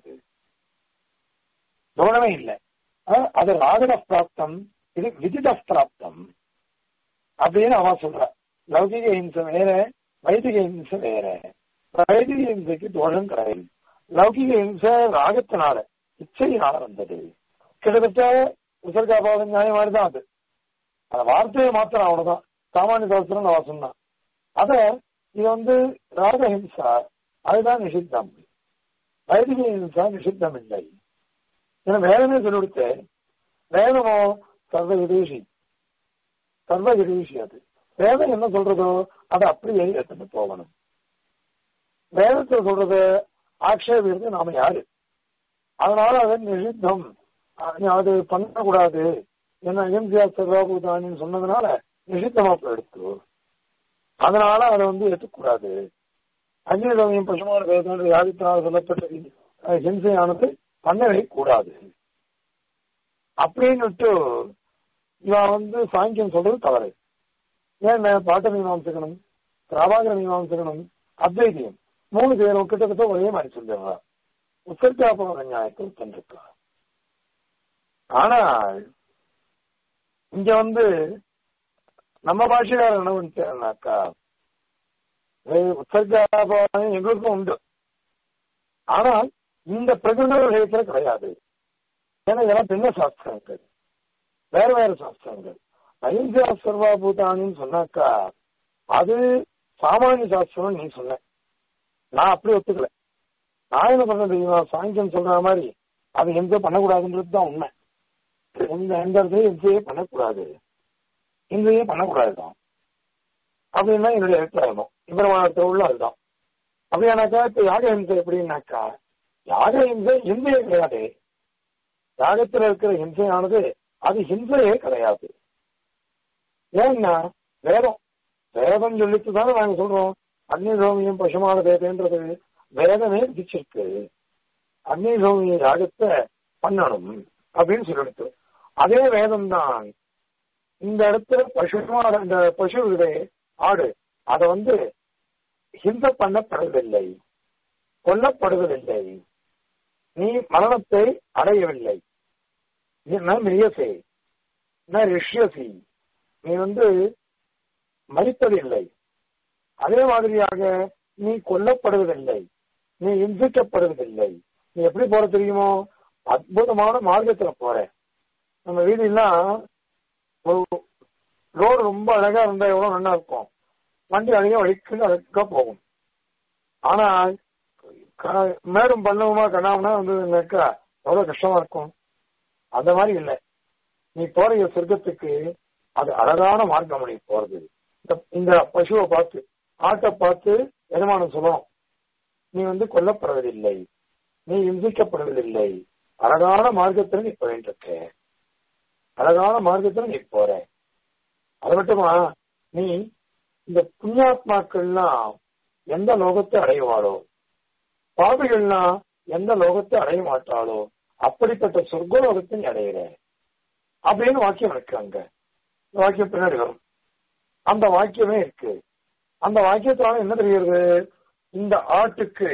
தோழமே இல்லை அது ராகத பிராப்தம் இது விதித பிராப்தம் அப்படின்னு அவன் சொல்ற லௌகிக ஹிம்சை வேற வைதிக ஹிம்சை வேற வைதிக ஹிம்சைக்கு தோஷம் கிடையாது லௌகிக ஹிம்சை ராகத்தினால இச்சையினால வந்தது கிட்டத்தட்ட உசர்காபாவம் நியாயம் மாதிரிதான் அது அந்த வார்த்தையை மாத்திரம் அவ்வளவுதான் சாமானிய சாஸ்திரம் அவன் சொன்னான் அத இது வந்து ராகஹிம்சா அதுதான் நிஷித்தம் வைதிக ஹிம்சா நிஷித்தம் இல்லை ஏன்னா வேதமே சொல்லிவிடுத்து வேதமோ சர்வ விதேசி சர்வ விதேசி அது வேதம் என்ன சொல்றதோ அதை அப்படியே எடுத்துட்டு போகணும் வேதத்தை சொல்றது ஆக்ஷேபிக்கிறது நாம யாரு அதனால அது நிஷித்தம் அது பண்ணக்கூடாது என்ன எம்ஜிஆர் சர்வாபூதானின்னு சொன்னதுனால நிஷித்தமா போயிடுத்து அதனால அதை வந்து ஏற்றுக்கூடாது அக்னிதமியம் பசுமான வேதம் யாதித்தினால் சொல்லப்பட்ட ஹிம்சையானது பண்ணவே கூடாது அப்படின்னுட்டு இவன் வந்து சாங்கியம் சொல்றது தவறு ஏன் பாட்ட மீமாம்சகனும் பிரபாகர மீமாம்சகனும் அத்வைதியம் மூணு பேரும் கிட்டத்தட்ட ஒரே மாதிரி சொல்லிடுறா உத்தர்காபக நியாயத்தை தந்திருக்கா ஆனால் இங்க வந்து நம்ம பாஷையார் என்ன பண்ணிட்டாக்கா உத்தர்காபகம் எங்களுக்கும் உண்டு ஆனால் இந்த பிரகிருத விஷயத்துல கிடையாது ஏன்னா இதெல்லாம் பின்ன சாஸ்திரங்கள் வேற வேற சாஸ்திரங்கள் அஹிம்சா சர்வாபூதானின்னு சொன்னாக்கா அது சாமானிய சாஸ்திரம் நீ சொன்ன நான் அப்படி ஒத்துக்கல நான் என்ன பண்ண தெரியுமா சாங்கியம் சொல்ற மாதிரி அது எந்த பண்ணக்கூடாதுன்றது தான் உண்மை எந்த எந்த இடத்துலயும் எந்தையே பண்ணக்கூடாது இந்தையே பண்ணக்கூடாது தான் அப்படின்னா என்னுடைய அபிப்பிராயம் இப்பிரமாணத்தில் உள்ள அதுதான் அப்படியானாக்கா இப்ப யாக ஹிம்சை எப்படின்னாக்கா யாக ஹிம்சை ஹிம்சையே கிடையாது யாகத்தில் இருக்கிற ஹிம்சையானது அது ஹிம்சையே கிடையாது ஏன்னா வேதம் வேதம் சொல்லிட்டு தானே நாங்க சொல்றோம் அக்னிசோமியம் பசுமான வேதன்றது வேதமே விதிச்சிருக்கு அக்னிசோமிய யாகத்தை பண்ணணும் அப்படின்னு சொல்லிடுத்து அதே வேதம் தான் இந்த இடத்துல பசுமான இந்த பசு இதே ஆடு அதை வந்து ஹிம்சை பண்ணப்படுவதில்லை கொல்லப்படுவதில்லை நீ மரணத்தை அடையவில்லை மிரியசே ரிஷ்யசி நீ வந்து மறிப்பதில்லை அதே மாதிரியாக நீ கொல்லப்படுவதில்லை நீ இன்சிக்கப்படுவதில்லை நீ எப்படி போற தெரியுமோ அற்புதமான மார்க்கத்துல போற நம்ம வீடுலாம் ஒரு ரோடு ரொம்ப அழகா இருந்தா எவ்வளவு நல்லா இருக்கும் வண்டி அழகா வழிக்கு அழகா போகும் ஆனா மேடும் பண்ணுவோமா கண்ணாமனா வந்ததுனாக்கா எவ்வளவு கஷ்டமா இருக்கும் அந்த மாதிரி இல்லை நீ போற சொர்க்கத்துக்கு அது அழகான மார்க்கம் நீ போறது இந்த பசுவை பார்த்து ஆட்டை பார்த்து எஜமானம் சொல்லணும் நீ வந்து கொல்லப்படுவதில்லை நீ இம்சிக்கப்படுவதில்லை அழகான மார்க்கத்துல நீ போயிட்டு இருக்க அழகான மார்க்கத்துல நீ போற அது மட்டுமா நீ இந்த புண்ணியாத்மாக்கள்லாம் எந்த லோகத்தை அடைவாளோ பாவிகள்லாம் எந்த லோகத்தை அடைய மாட்டாளோ அப்படிப்பட்ட சொர்க்கலோகத்தை நீ அடையிற அப்படின்னு வாக்கியம் இருக்கு அங்க இந்த வாக்கியம் பின்னாடி வரும் அந்த வாக்கியமே இருக்கு அந்த வாக்கியத்தால என்ன தெரிகிறது இந்த ஆட்டுக்கு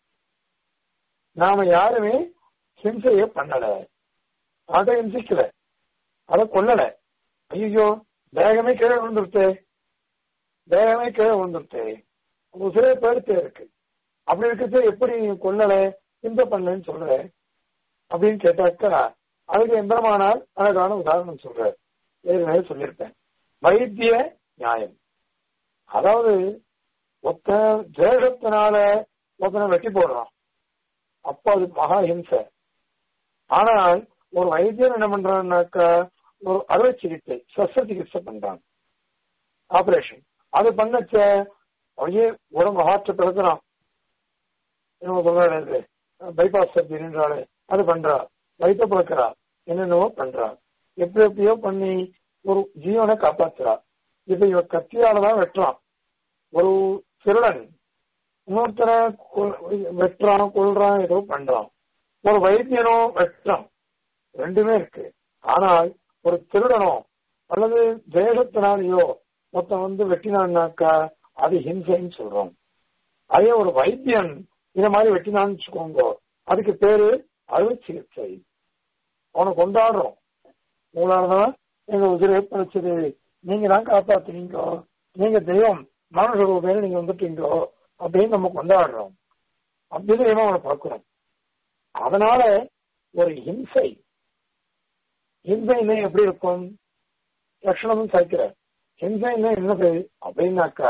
நாம யாருமே ஹிம்சைய பண்ணல அதை ஹிம்சிக்கல அதை கொல்லல ஐயோ தேகமே கீழே விழுந்துருத்தே தேகமே கீழே விழுந்துருத்தே உசிரே பேருத்தே இருக்கு அப்படி இருக்கிறது எப்படி நீ கொல்லல ஹிம்சை பண்ணலன்னு சொல்ற அப்படின்னு கேட்டாக்கா அதுக்கு எந்திரமானால் அழகான உதாரணம் சொல்ற ஏற்கனவே சொல்லியிருப்பேன் வைத்திய நியாயம் அதாவது ஒத்த தேசத்தினால ஒருத்தனை வெட்டி போடுறான் அப்ப அது மகா ஹிம்சை ஆனால் ஒரு வைத்தியர் என்ன பண்றான்னாக்கா ஒரு அறுவை சிகிச்சை சஸ்திர சிகிச்சை பண்றான் ஆபரேஷன் அது பண்ணச்ச அப்படியே உடம்பு ஹார்ட் பிறக்கிறான் என்ன சொல்றாரு பைபாஸ் சர்ஜரின்றாலே அது பண்றா வயிற்ற பிறக்கிறா என்னென்னவோ பண்றா எப்படி எப்படியோ பண்ணி ஒரு ஜீவனை காப்பாத்துறா இப்ப இவ கத்தியாலதான் வெட்டுறான் ஒரு திருடன் இன்னொருத்தரை வெட்டுறான் கொள்றான் ஏதோ பண்றான் ஒரு வைத்தியனும் வெட்டுறான் ரெண்டுமே இருக்கு ஆனால் ஒரு திருடனோ அல்லது தேசத்தினாலேயோ மொத்தம் வந்து வெட்டினான்னாக்கா அது ஹிம்சைன்னு சொல்றோம் அதே ஒரு வைத்தியன் இந்த மாதிரி வெட்டினான்னு வச்சுக்கோங்க அதுக்கு பேரு அறுவை சிகிச்சை அவனை கொண்டாடுறோம் உங்களாலதான் எங்க உதிரை படைச்சது நீங்க தான் காப்பாத்துனீங்க நீங்க தெய்வம் மனுஷ ரூபேல நீங்க வந்துட்டீங்க அப்படின்னு நம்ம கொண்டாடுறோம் அப்படின்னு அவனை பார்க்கிறோம் அதனால ஒரு ஹிம்சை ஹிம்சைன்னா எப்படி இருக்கும் லட்சணமும் சாய்க்கிற ஹிம்சைன்னா என்னது அப்படின்னாக்கா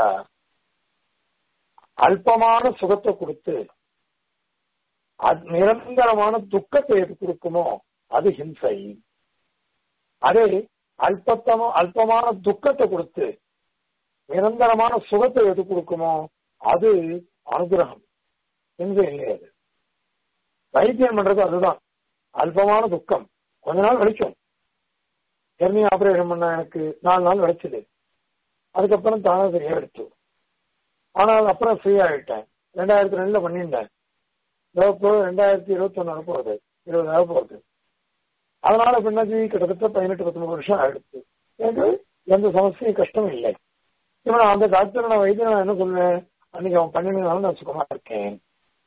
அல்பமான சுகத்தை கொடுத்து நிரந்தரமான துக்கத்தை எது கொடுக்குமோ அது ஹிம்சை அதே அல்பத்தமோ அல்பமான துக்கத்தை கொடுத்து நிரந்தரமான சுகத்தை எது கொடுக்குமோ அது அனுகிரகம் ஹிம்சை இல்லை அது வைத்தியம் பண்றது அதுதான் அல்பமான துக்கம் கொஞ்ச நாள் வலிக்கும் ஹெர்னி ஆபரேஷன் பண்ண எனக்கு நாலு நாள் வலிச்சது அதுக்கப்புறம் தானே சரியா எடுத்து ஆனால் அப்புறம் ஃப்ரீ ஆகிட்டேன் ரெண்டாயிரத்தி ரெண்டுல பண்ணிட்டேன் இப்போ ரெண்டாயிரத்தி இருபத்தி ஒன்னு போகுது இருபதாயிரம் போகுது அதனால பின்னாடி கிட்டத்தட்ட பதினெட்டு பத்தொன்பது வருஷம் ஆயிடுச்சு எனக்கு எந்த சமஸ்தையும் கஷ்டம் இல்லை இவன் அந்த டாக்டர் நான் வைத்தியம் நான் என்ன சொல்லுவேன் அன்னைக்கு அவன் பண்ணினாலும் நான் சுகமா இருக்கேன்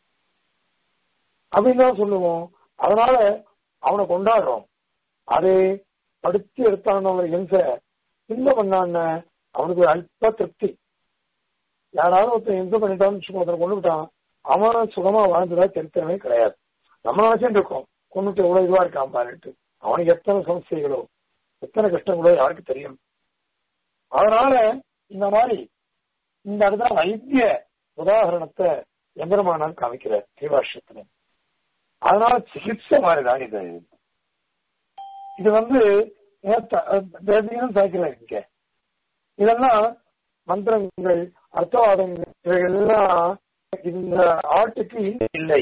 அப்படின்னு தான் சொல்லுவோம் அதனால அவனை கொண்டாடுறோம் அது படுத்தி எடுத்தான ஒரு ஹிம்சை ஹிம்சை பண்ணான்னு அவனுக்கு ஒரு அல்ப திருப்தி யாராவது ஒருத்தன் ஹிம்சை பண்ணிட்டான்னு வச்சுக்கோ ஒருத்தனை கொண்டு விட்டான் அவனை சுகமா வாழ்ந்ததா சரித்திரமே கிடையாது நம்ம நினைச்சுட்டு இருக்கோம் கொண்டுட்டு எவ்வளவு இதுவா இருக்கான் பாருட்டு அவனுக்கு எத்தனை சமஸ்தைகளோ எத்தனை கஷ்டங்களோ யாருக்கு தெரியும் அதனால இந்த மாதிரி இந்த இடத்துல வைத்திய உதாரணத்தை எந்திரமானால் காமிக்கிறார் தீபாஷத்துல அதனால சிகிச்சை மாதிரிதான் இது இது வந்து தேசியம் சாய்க்கிறார் இங்க இதெல்லாம் மந்திரங்கள் அர்த்தவாதங்கள் இவைகள்லாம் இந்த ஆட்டுக்கு இல்லை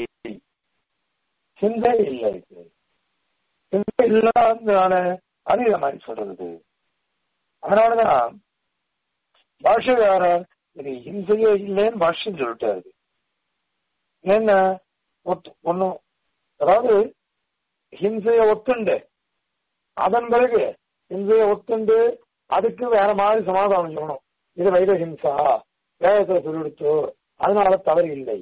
சிந்தை இல்லை இது சிந்தை இல்லாததுனால அது இதை மாதிரி சொல்றது அதனாலதான் பாஷகாரர் இது ஹிம்சையே இல்லைன்னு பாஷ்யம் சொல்லிட்டாரு ஏன்னா ஒன்னும் அதாவது ஹிம்சைய ஒத்துண்டு அதன் பிறகு ஹிம்சைய ஒத்துண்டு அதுக்கு வேற மாதிரி சமாதானம் சொல்லணும் இது வைர ஹிம்சா வேதத்தை சொல்லிடுத்து அதனால தவறு இல்லை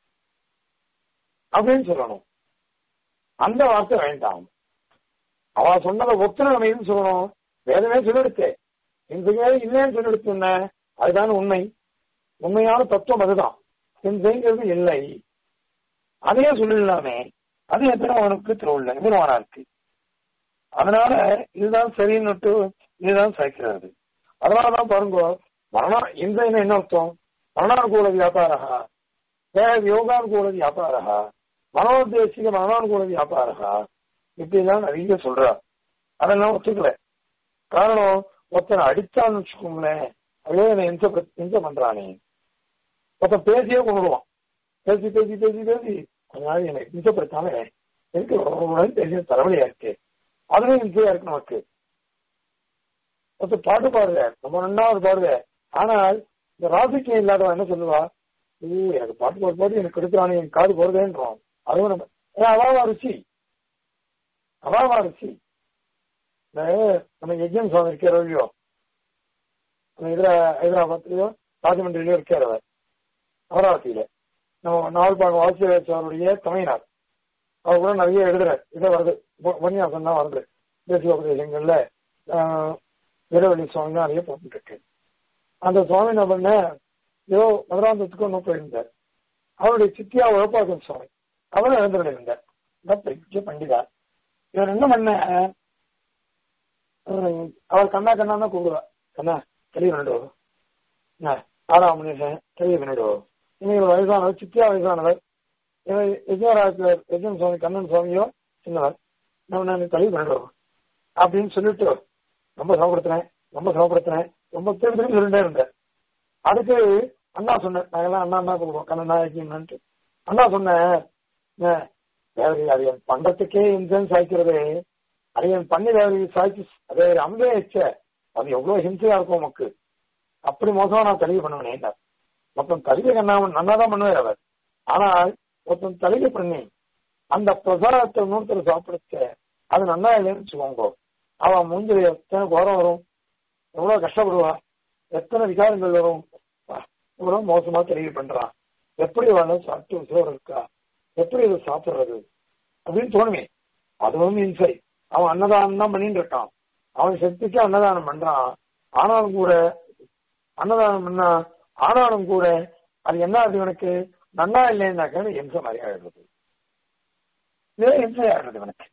அப்படின்னு சொல்லணும் அந்த வார்த்தை வேண்டாம் அவ சொன்னதை ஒத்துணை அமைன்னு சொல்லணும் வேதமே சொல்லிடுத்து ஹிம்சையே இல்லைன்னு சொல்லிடுத்துன அதுதான் உண்மை உண்மையான தத்துவம் அதுதான் ஹிம்சைங்கிறது இல்லை அதையே சொல்லிடலாமே அது எத்தனை அவனுக்கு திருவிழா எதிரவானா இருக்கு அதனால இதுதான் சரின்னுட்டு இதுதான் சேர்க்கிறது அதனாலதான் பாருங்க மரண இந்த என்ன அர்த்தம் மரணானுகூல வியாபாரா வேற யோகானுகூல வியாபாரா மனோதேசிக மரணானுகூல வியாபாரா இப்படிதான் நிறைய சொல்றா அதெல்லாம் ஒத்துக்கல காரணம் ஒருத்தனை அடிச்சான்னு வச்சுக்கோங்களேன் ஐயோ என்னை இன்ச இன்ச பண்றானே ஒருத்தன் பேசியே கொண்டுடுவான் பேசி பேசி பேசி பேசி கொஞ்ச நாள் என்னை இன்சப்படுத்தாம எனக்கு பேசி தலைவலியா இருக்கு அதுவே இன்சையா இருக்கு நமக்கு ஒருத்தர் பாட்டு பாடுறார் நம்ம ரெண்டாவது பாடுறார் ஆனால் இந்த ராசிக்கம் இல்லாதவன் என்ன சொல்லுவா ஐயோ எனக்கு பாட்டு பாடு பாடு எனக்கு எடுக்கிறானே என் காது போறதேன்றோம் அதுவும் நம்ம ஏன் அவாவா ருச்சி அவாவா ருச்சி இந்த நம்ம யஜ்யம் சுவாமி இருக்கிற இல்லையோ நம்ம இதுல ஹைதராபாத்லயோ ராஜமன்றிலயோ இருக்கார் அவர் அமராவதியில நம்ம நாவல்பாங்க வாசுதேவ அவருடைய துணையினார் அவர் கூட நிறைய எழுதுறார் இதை வருது உபன்யாசம் தான் வருது தேசிய உபதேசங்கள்ல வீரவழி சுவாமி நிறைய போட்டு இருக்கு அந்த சுவாமி என்ன பண்ண ஏதோ மதுராந்தத்துக்கு ஒன்றும் போயிருந்தார் அவருடைய சித்தியா உழப்பாக்கம் சுவாமி அவரும் எழுந்திருந்தார் பெரிய பண்டிதா இவர் என்ன பண்ண அவர் கண்ணா கண்ணா தான் கூப்பிடுவா கண்ணா தெளிவு பண்ணிடு ஆறாம் மனுஷன் தெளிவு பண்ணிடு இவங்க வயசானவர் சித்தியா வயசானவர் இவர் விஜயராஜர் விஜயன் சுவாமி கண்ணன் சுவாமியோ சின்னவர் நம்ம நான் தெளிவு பண்ணிடு அப்படின்னு சொல்லிட்டு ரொம்ப சமப்படுத்தினேன் ரொம்ப சமப்படுத்தினேன் ரொம்ப திரும்பி திரும்பி சொல்லிட்டே இருந்தேன் அதுக்கு அண்ணா சொன்னேன் நாங்கெல்லாம் அண்ணா அண்ணா கூப்பிடுவோம் கண்ணன் நாயக்கின்னு அண்ணா சொன்னேன் அது என் பண்றதுக்கே இன்சூரன்ஸ் ஆய்க்கிறது அது என் பண்ணி வேறு சாய்ச்சி அது அம்பே வச்ச அது எவ்வளவு ஹிம்சையா இருக்கும் உமக்கு அப்படி மோசமா நான் தெளிவு பண்ணுவேன் மொத்தம் தலிகை கண்ணா நன்னா தான் பண்ணுவார் அவர் ஆனால் ஒருத்தன் தலிகை பண்ணி அந்த பிரசாதத்தை இன்னொருத்தர் சாப்பிடுச்ச அது நன்னா இல்லைன்னு வச்சுக்கோங்க அவன் மூஞ்சில எத்தனை கோரம் வரும் எவ்வளவு கஷ்டப்படுவா எத்தனை விகாரங்கள் வரும் இவ்வளவு மோசமா தெளிவு பண்றான் எப்படி வேணும் சாப்பிட்டு உசோர் இருக்கா எப்படி இதை சாப்பிடுறது அப்படின்னு தோணுமே அதுவும் இன்சை அவன் அன்னதானம் தான் பண்ணிட்டு இருக்கான் அவன் சக்திக்கு அன்னதானம் பண்றான் ஆனாலும் கூட அன்னதானம் பண்ணா ஆனாலும் கூட அது என்ன ஆகுது இவனுக்கு நன்னா இல்லைன்னாக்க இம்சை மாதிரி ஆயிடுறது இதே இம்சை ஆயிடுறது இவனுக்கு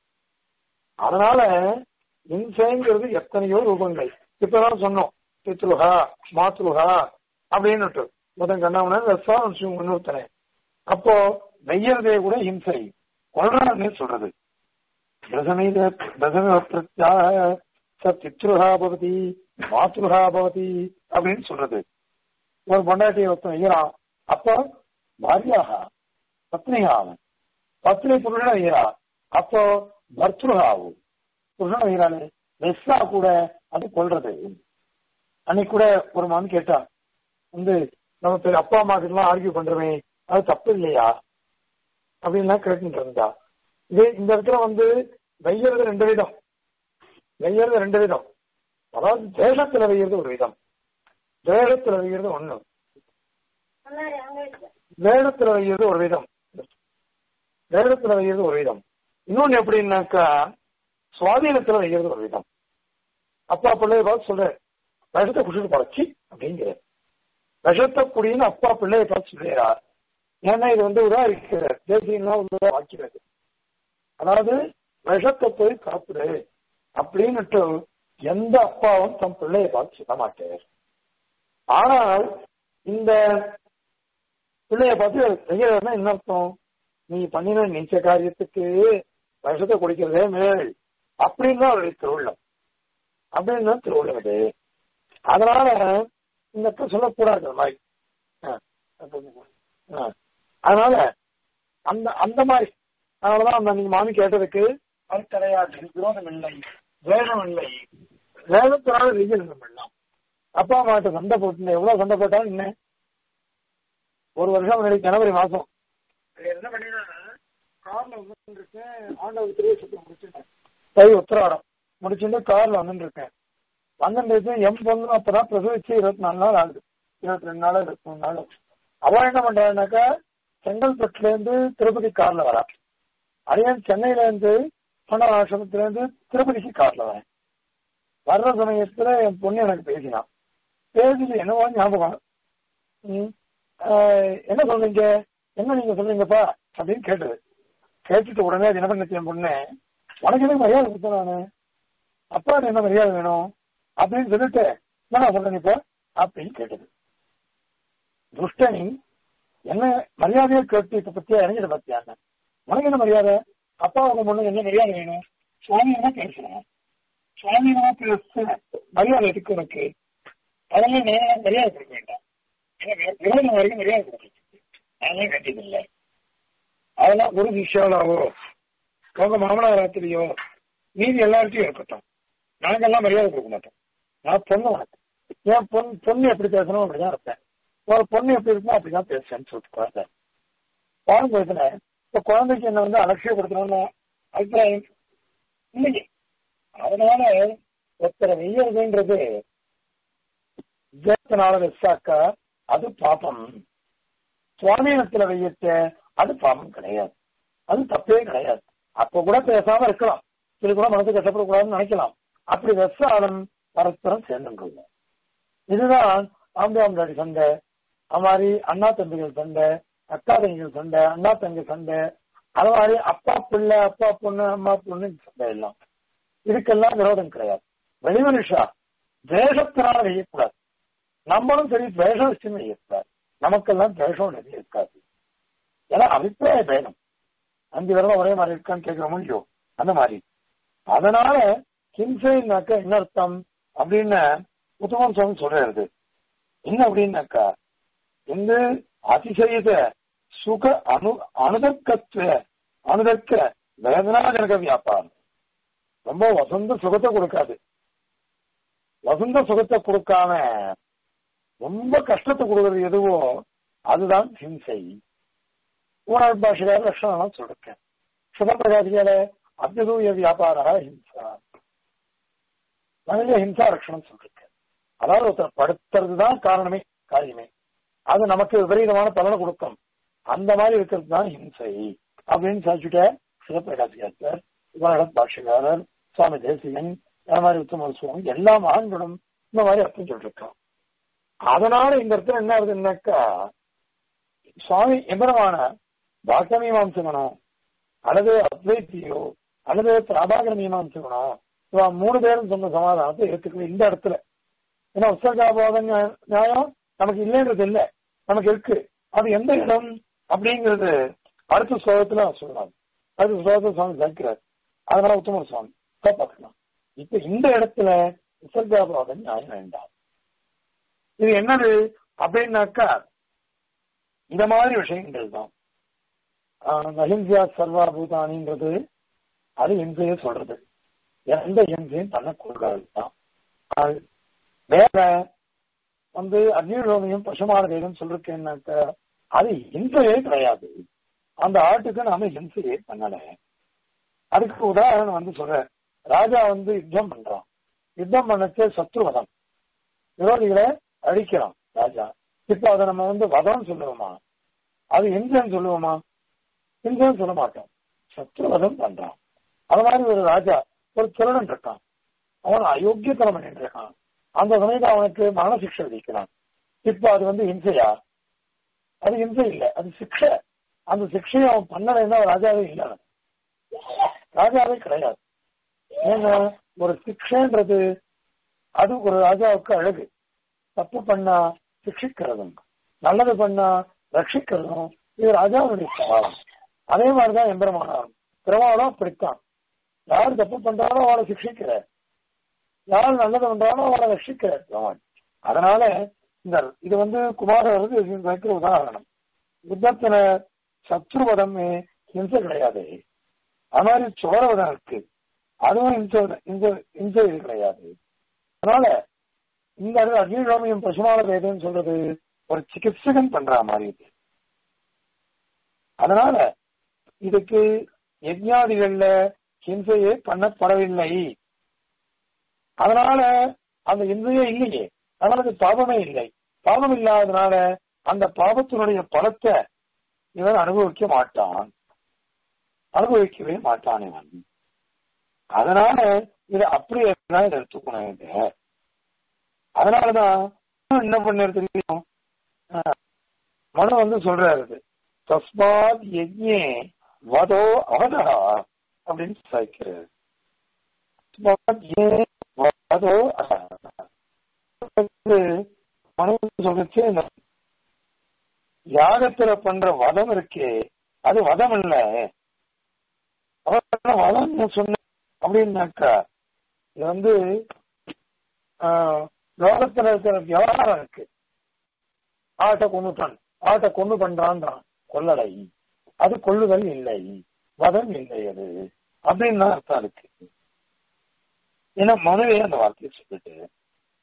அதனால இம்சைங்கிறது எத்தனையோ ரூபங்கள் இப்பதான் சொன்னோம் பித்ருஹா மாத்ருஹா அப்படின்னுட்டு முதன் கண்ணாமன ரசான் இன்னொருத்தனை அப்போ நெய்யறதே கூட ஹிம்சை கொள்றான்னு சொல்றது தசமீத தசம பிரத்யா ச பித்ருஹா பவதி மாத்ருஹா பவதி அப்படின்னு சொல்றது ஒரு பொண்டாட்டியை ஒருத்தன் ஐயறான் அப்போ பாரியாக பத்னிகா அவன் பத்னி புருஷன் ஐயரா அப்போ பர்த்ருஹாவும் புருஷன் ஐயரானு வெஸ்ஸா கூட அது கொள்றது அன்னைக்கு கூட ஒரு மகன் கேட்டா வந்து நம்ம பேர் அப்பா அம்மா கிட்ட ஆர்கியூ பண்றமே அது தப்பு இல்லையா அப்படின்லாம் கேட்டுட்டு இருந்தா இது இந்த இடத்துல வந்து வெய்யறது ரெண்டு விதம் வெய்யறது ரெண்டு விதம் அதாவது தேசத்துல வெய்யறது ஒரு விதம் வேடத்துல வெய்யறது ஒண்ணு வேடத்துல வெய்யறது ஒரு விதம் வேடத்துல வெய்யறது ஒரு விதம் இன்னொன்னு எப்படின்னாக்கா சுவாதீனத்துல வெய்யறது ஒரு விதம் அப்பா பிள்ளைய பார்த்து சொல்ற விஷத்தை குடிச்சிட்டு பழச்சி அப்படிங்கிற விஷத்தை குடின்னு அப்பா பிள்ளைய பார்த்து சொல்லுறார் ஏன்னா இது வந்து உதாரிக்கிறார் தேசியம்னா உதவ வாக்கிறது அதாவது விஷத்தை போய் காப்பிடு அப்படின்னுட்டு எந்த அப்பாவும் தம் பிள்ளையை பார்த்து சொல்ல மாட்டார் ஆனால் இந்த பிள்ளைய பார்த்து செய்யறதுனா என்ன அர்த்தம் நீ பண்ணின நீச்ச காரியத்துக்கு விஷத்தை குடிக்கிறதே மேல் அப்படின்னு தான் அவருடைய திருவிழம் அப்படின்னு தான் திருவிழம் இது அதனால இந்த சொல்லக்கூடாது மாதிரி அதனால அந்த அந்த மாதிரி அதனாலதான் அந்த நீங்க மாமி கேட்டதுக்கு அது கிடையாது விரோதம் இல்லை வேகம் இல்லை வேகத்தினால வெயில் பண்ணலாம் அப்பா அம்மா கிட்ட சண்டை போட்டு எவ்வளவு சண்டை போட்டாலும் என்ன ஒரு வருஷம் முன்னாடி ஜனவரி மாசம் என்ன பண்ணினா கார்ல வந்துருக்கேன் ஆண்டவர் திரிய சுத்தம் முடிச்சுட்டேன் தை உத்தராடம் முடிச்சுட்டு கார்ல வந்துட்டு இருக்கேன் வந்துட்டு எம் பொண்ணு அப்பதான் பிரசவிச்சு இருபத்தி நாலு நாள் ஆகுது இருபத்தி ரெண்டு நாள் இருபத்தி மூணு நாள் அவன் என்ன பண்றான்னாக்கா செங்கல்பட்டுல இருந்து திருப்பதி கார்ல வரா அரியன் சென்னையில இருந்து பண ஆசிரமத்துல இருந்து திருப்பதிக்கு கார்ல வரேன் வர்ற சமயத்துல என் பொண்ணு எனக்கு பேசினான் பேசிட்டு என்னவோ ஞாபகம் என்ன சொல்றீங்க என்ன நீங்க சொல்றீங்கப்பா அப்படின்னு கேட்டது கேட்டுட்டு உடனே அது என்ன பண்ண என் பொண்ணு உனக்கு என்ன மரியாதை கொடுத்தேன் நானு அப்பா என்ன மரியாதை வேணும் அப்படின்னு சொல்லிட்டு என்ன சொல்றேன் இப்ப அப்படின்னு கேட்டது துஷ்டனி என்ன மரியாதையை கேட்டு இப்ப பத்தியா இறங்கிட பத்தியா உனக்கு என்ன மரியாதை அப்பா உங்க பொண்ணு என்ன மரியாதை வேணும் சுவாமியமா பேசுறேன் சுவாமியமா பேச மரியாதை இருக்கு உனக்கு அதெல்லாம் நான் மரியாதை கொடுக்க வேண்டாம் விரோதம் வரைக்கும் மரியாதை கொடுக்க அதெல்லாம் கட்டியதில்லை அதெல்லாம் ஒரு விஷயாலாவோ உங்க மாமனார் ராத்திரியோ மீதி எல்லார்ட்டையும் இருக்கட்டும் நாங்கெல்லாம் மரியாதை கொடுக்க மாட்டோம் நான் பொண்ணு உனக்கு என் பொன் பொண்ணு எப்படி பேசணும் அப்படிதான் இருப்பேன் ஒரு பொண்ணு எப்படி இருக்குமோ அப்படிதான் பேசுறேன்னு சொல்லிட்டு குழந்தை பாருங்க இதுல இப்ப குழந்தைக்கு என்ன வந்து அலட்சியப்படுத்தணும்னு அபிப்பிராயம் இல்லையே அதனால ஒருத்தரை வெய்யறதுன்றது விஜயத்தினால வெசாக்கா அது பாப்பம் சுவாமீனத்துல வெய்யத்த அது பாபம் கிடையாது அது தப்பே கிடையாது அப்ப கூட பேசாம இருக்கலாம் இது கூட மனசு கஷ்டப்படக்கூடாதுன்னு நினைக்கலாம் அப்படி வெசாலும் பரஸ்பரம் சேர்ந்துருங்க இதுதான் ஆம்பியாம்டாடி சண்டை அது மாதிரி அண்ணா தம்பிகள் சண்டை அக்கா தங்கிகள் சண்டை அண்ணா தங்கி சண்டை அது மாதிரி அப்பா பிள்ளை அப்பா பொண்ணு அம்மா பொண்ணு சண்டை எல்லாம் இதுக்கெல்லாம் விரோதம் கிடையாது வெளி மனுஷா துவேஷத்தினால செய்யக்கூடாது நம்மளும் சரி துவேஷம் வச்சு செய்யக்கூடாது நமக்கெல்லாம் துவேஷம் நிறைய இருக்காது ஏன்னா அபிப்பிராய பேதம் அஞ்சு விரதம் ஒரே மாதிரி இருக்கான்னு கேட்கிற முடியோ அந்த மாதிரி அதனால ஹிம்சைனாக்க என்ன அர்த்தம் அப்படின்னு உத்தமன் சுவாமி சொல்றது என்ன அப்படின்னாக்கா இந்த அதிசயத சுக அனு அனுதற்கத்துவ அனுதற்க வேதனாஜனக வியாபாரம் ரொம்ப வசந்த சுகத்தை கொடுக்காது வசந்த சுகத்தை கொடுக்காம ரொம்ப கஷ்டத்தை கொடுக்கறது எதுவோ அதுதான் ஹிம்சை ஊனாள் பாஷையார் லட்சணம் சொல்லிருக்கேன் சுபப்பிரகாசியால அபிதூய வியாபார ஹிம்சா நிறைய ஹிம்சா லட்சணம் சொல்லிருக்கேன் அதாவது ஒருத்தர் படுத்துறது தான் காரணமே காரியமே அது நமக்கு விபரீதமான பலனை கொடுக்கும் அந்த மாதிரி இருக்கிறது தான் ஹிம்சை அப்படின்னு சாதிச்சுட்ட சிவபிரகாசியார் இவரிடம் பாஷகாரர் சுவாமி தேசிகன் இந்த மாதிரி உத்தம சுவாமி எல்லா மகான்களும் இந்த மாதிரி அர்த்தம் சொல்லிருக்கோம் அதனால இந்த இடத்துல என்ன ஆகுதுன்னாக்கா சுவாமி எம்பரமான பாக்க மீமாம்சகனோ அல்லது அத்வைத்தியோ அல்லது பிராபாகர மீமாம்சகனோ இவன் மூணு பேரும் சொன்ன சமாதானத்தை ஏற்றுக்கணும் இந்த இடத்துல ஏன்னா உற்சர்காபாத நியாயம் நமக்கு இல்லைன்றது இல்லை நமக்கு இருக்கு அது எந்த இடம் அப்படிங்கிறது அடுத்த ஸ்லோகத்துல சொல்லலாம் அடுத்த ஸ்லோகத்துல சுவாமி சகிக்கிறார் அதனால உத்தம சுவாமி பார்க்கலாம் இப்ப இந்த இடத்துல உற்சர்காபாத நியாயம் வேண்டாம் இது என்னது அப்படின்னாக்கா இந்த மாதிரி விஷயங்கள் தான் அஹிம்சா சர்வா பூதானின்றது அது இம்சையை சொல்றது எந்த இம்சையும் பண்ணக்கூடாது தான் வேற வந்து அக்னிரோமியம் பசுமான வேதம் சொல்லிருக்கேன்னாக்க அது இம்சையே கிடையாது அந்த ஆட்டுக்கு நாம இம்சையே பண்ணல அதுக்கு உதாரணம் வந்து சொல்ற ராஜா வந்து யுத்தம் பண்றான் யுத்தம் பண்ணச்சு சத்ருவதம் விரோதிகளை அழிக்கிறான் ராஜா இப்ப அதை நம்ம வந்து வதம் சொல்லுவோமா அது இந்திரன் சொல்லுவோமா இந்திரன் சொல்ல மாட்டோம் சத்ருவதம் பண்றான் அது மாதிரி ஒரு ராஜா ஒரு திருடன் இருக்கான் அவன் அயோக்கியத்தனம் பண்ணிட்டு இருக்கான் அந்த சமயத்தில் அவனுக்கு மரண சிக்ஷை விதிக்கிறான் இப்ப அது வந்து இம்சையா அது இம்சை இல்லை அது சிக்ஷை அந்த சிக்ஷையை அவன் பண்ணலைன்னா ராஜாவே இல்லை ராஜாவே கிடையாது ஏன்னா ஒரு சிக்ஷைன்றது அது ஒரு ராஜாவுக்கு அழகு தப்பு பண்ணா சிக்ஷிக்கிறதும் நல்லது பண்ணா ரட்சிக்கிறதும் இது ராஜாவுடைய சவாலம் அதே மாதிரிதான் எம்பெருமானாரும் பிரமாவளம் அப்படித்தான் யார் தப்பு பண்றாலும் அவளை சிக்ஷிக்கிற யார் நல்லது பண்றாலும் அவளை ரட்சிக்கிற பிரமான் அதனால இந்த இது வந்து குமாரர் வந்து வைக்கிற உதாரணம் யுத்தத்துல சத்ருவதமே ஹிம்சை கிடையாது அது மாதிரி சோழவதம் இருக்கு அதுவும் இம்சை இம்சை இம்சை இது கிடையாது அதனால இந்த அக்னிரோமியம் பசுமான வேதம் சொல்றது ஒரு சிகிச்சகன் பண்ற மாதிரி இது அதனால இதுக்கு யஜ்ஞாதிகள்ல ஹிம்சையே பண்ணப்படவில்லை அதனால அந்த இன்றையே இல்லையே அதனால அது பாவமே இல்லை பாவம் இல்லாதனால அந்த பாவத்தினுடைய பலத்தை இவன் அனுபவிக்க மாட்டான் அனுபவிக்கவே மாட்டான் இவன் அதனால இதை அப்படியே எடுத்துக்கணும் இதை அதனாலதான் என்ன பண்ண தெரியும் மனு வந்து சொல்றாரு தஸ்மாத் யஜ்ஞே வதோ அவதா அப்படின்னு சாய்க்கிறார் வதோ மனு சொல்றச்சு யாகத்துல பண்ற வதம் இருக்கே அது வதம் இல்ல வதம் சொன்ன அப்படின்னாக்கா இது வந்து லோகத்துல இருக்கிற விவகாரம் இருக்கு ஆட்டை கொண்டுட்டான் ஆட்டை கொண்டு பண்றான்றான் கொள்ளலை அது கொள்ளுதல் இல்லை வதம் இல்லை அது அப்படின்னு அர்த்தம் இருக்கு ஏன்னா மனுவே அந்த வார்த்தையை சொல்லிட்டு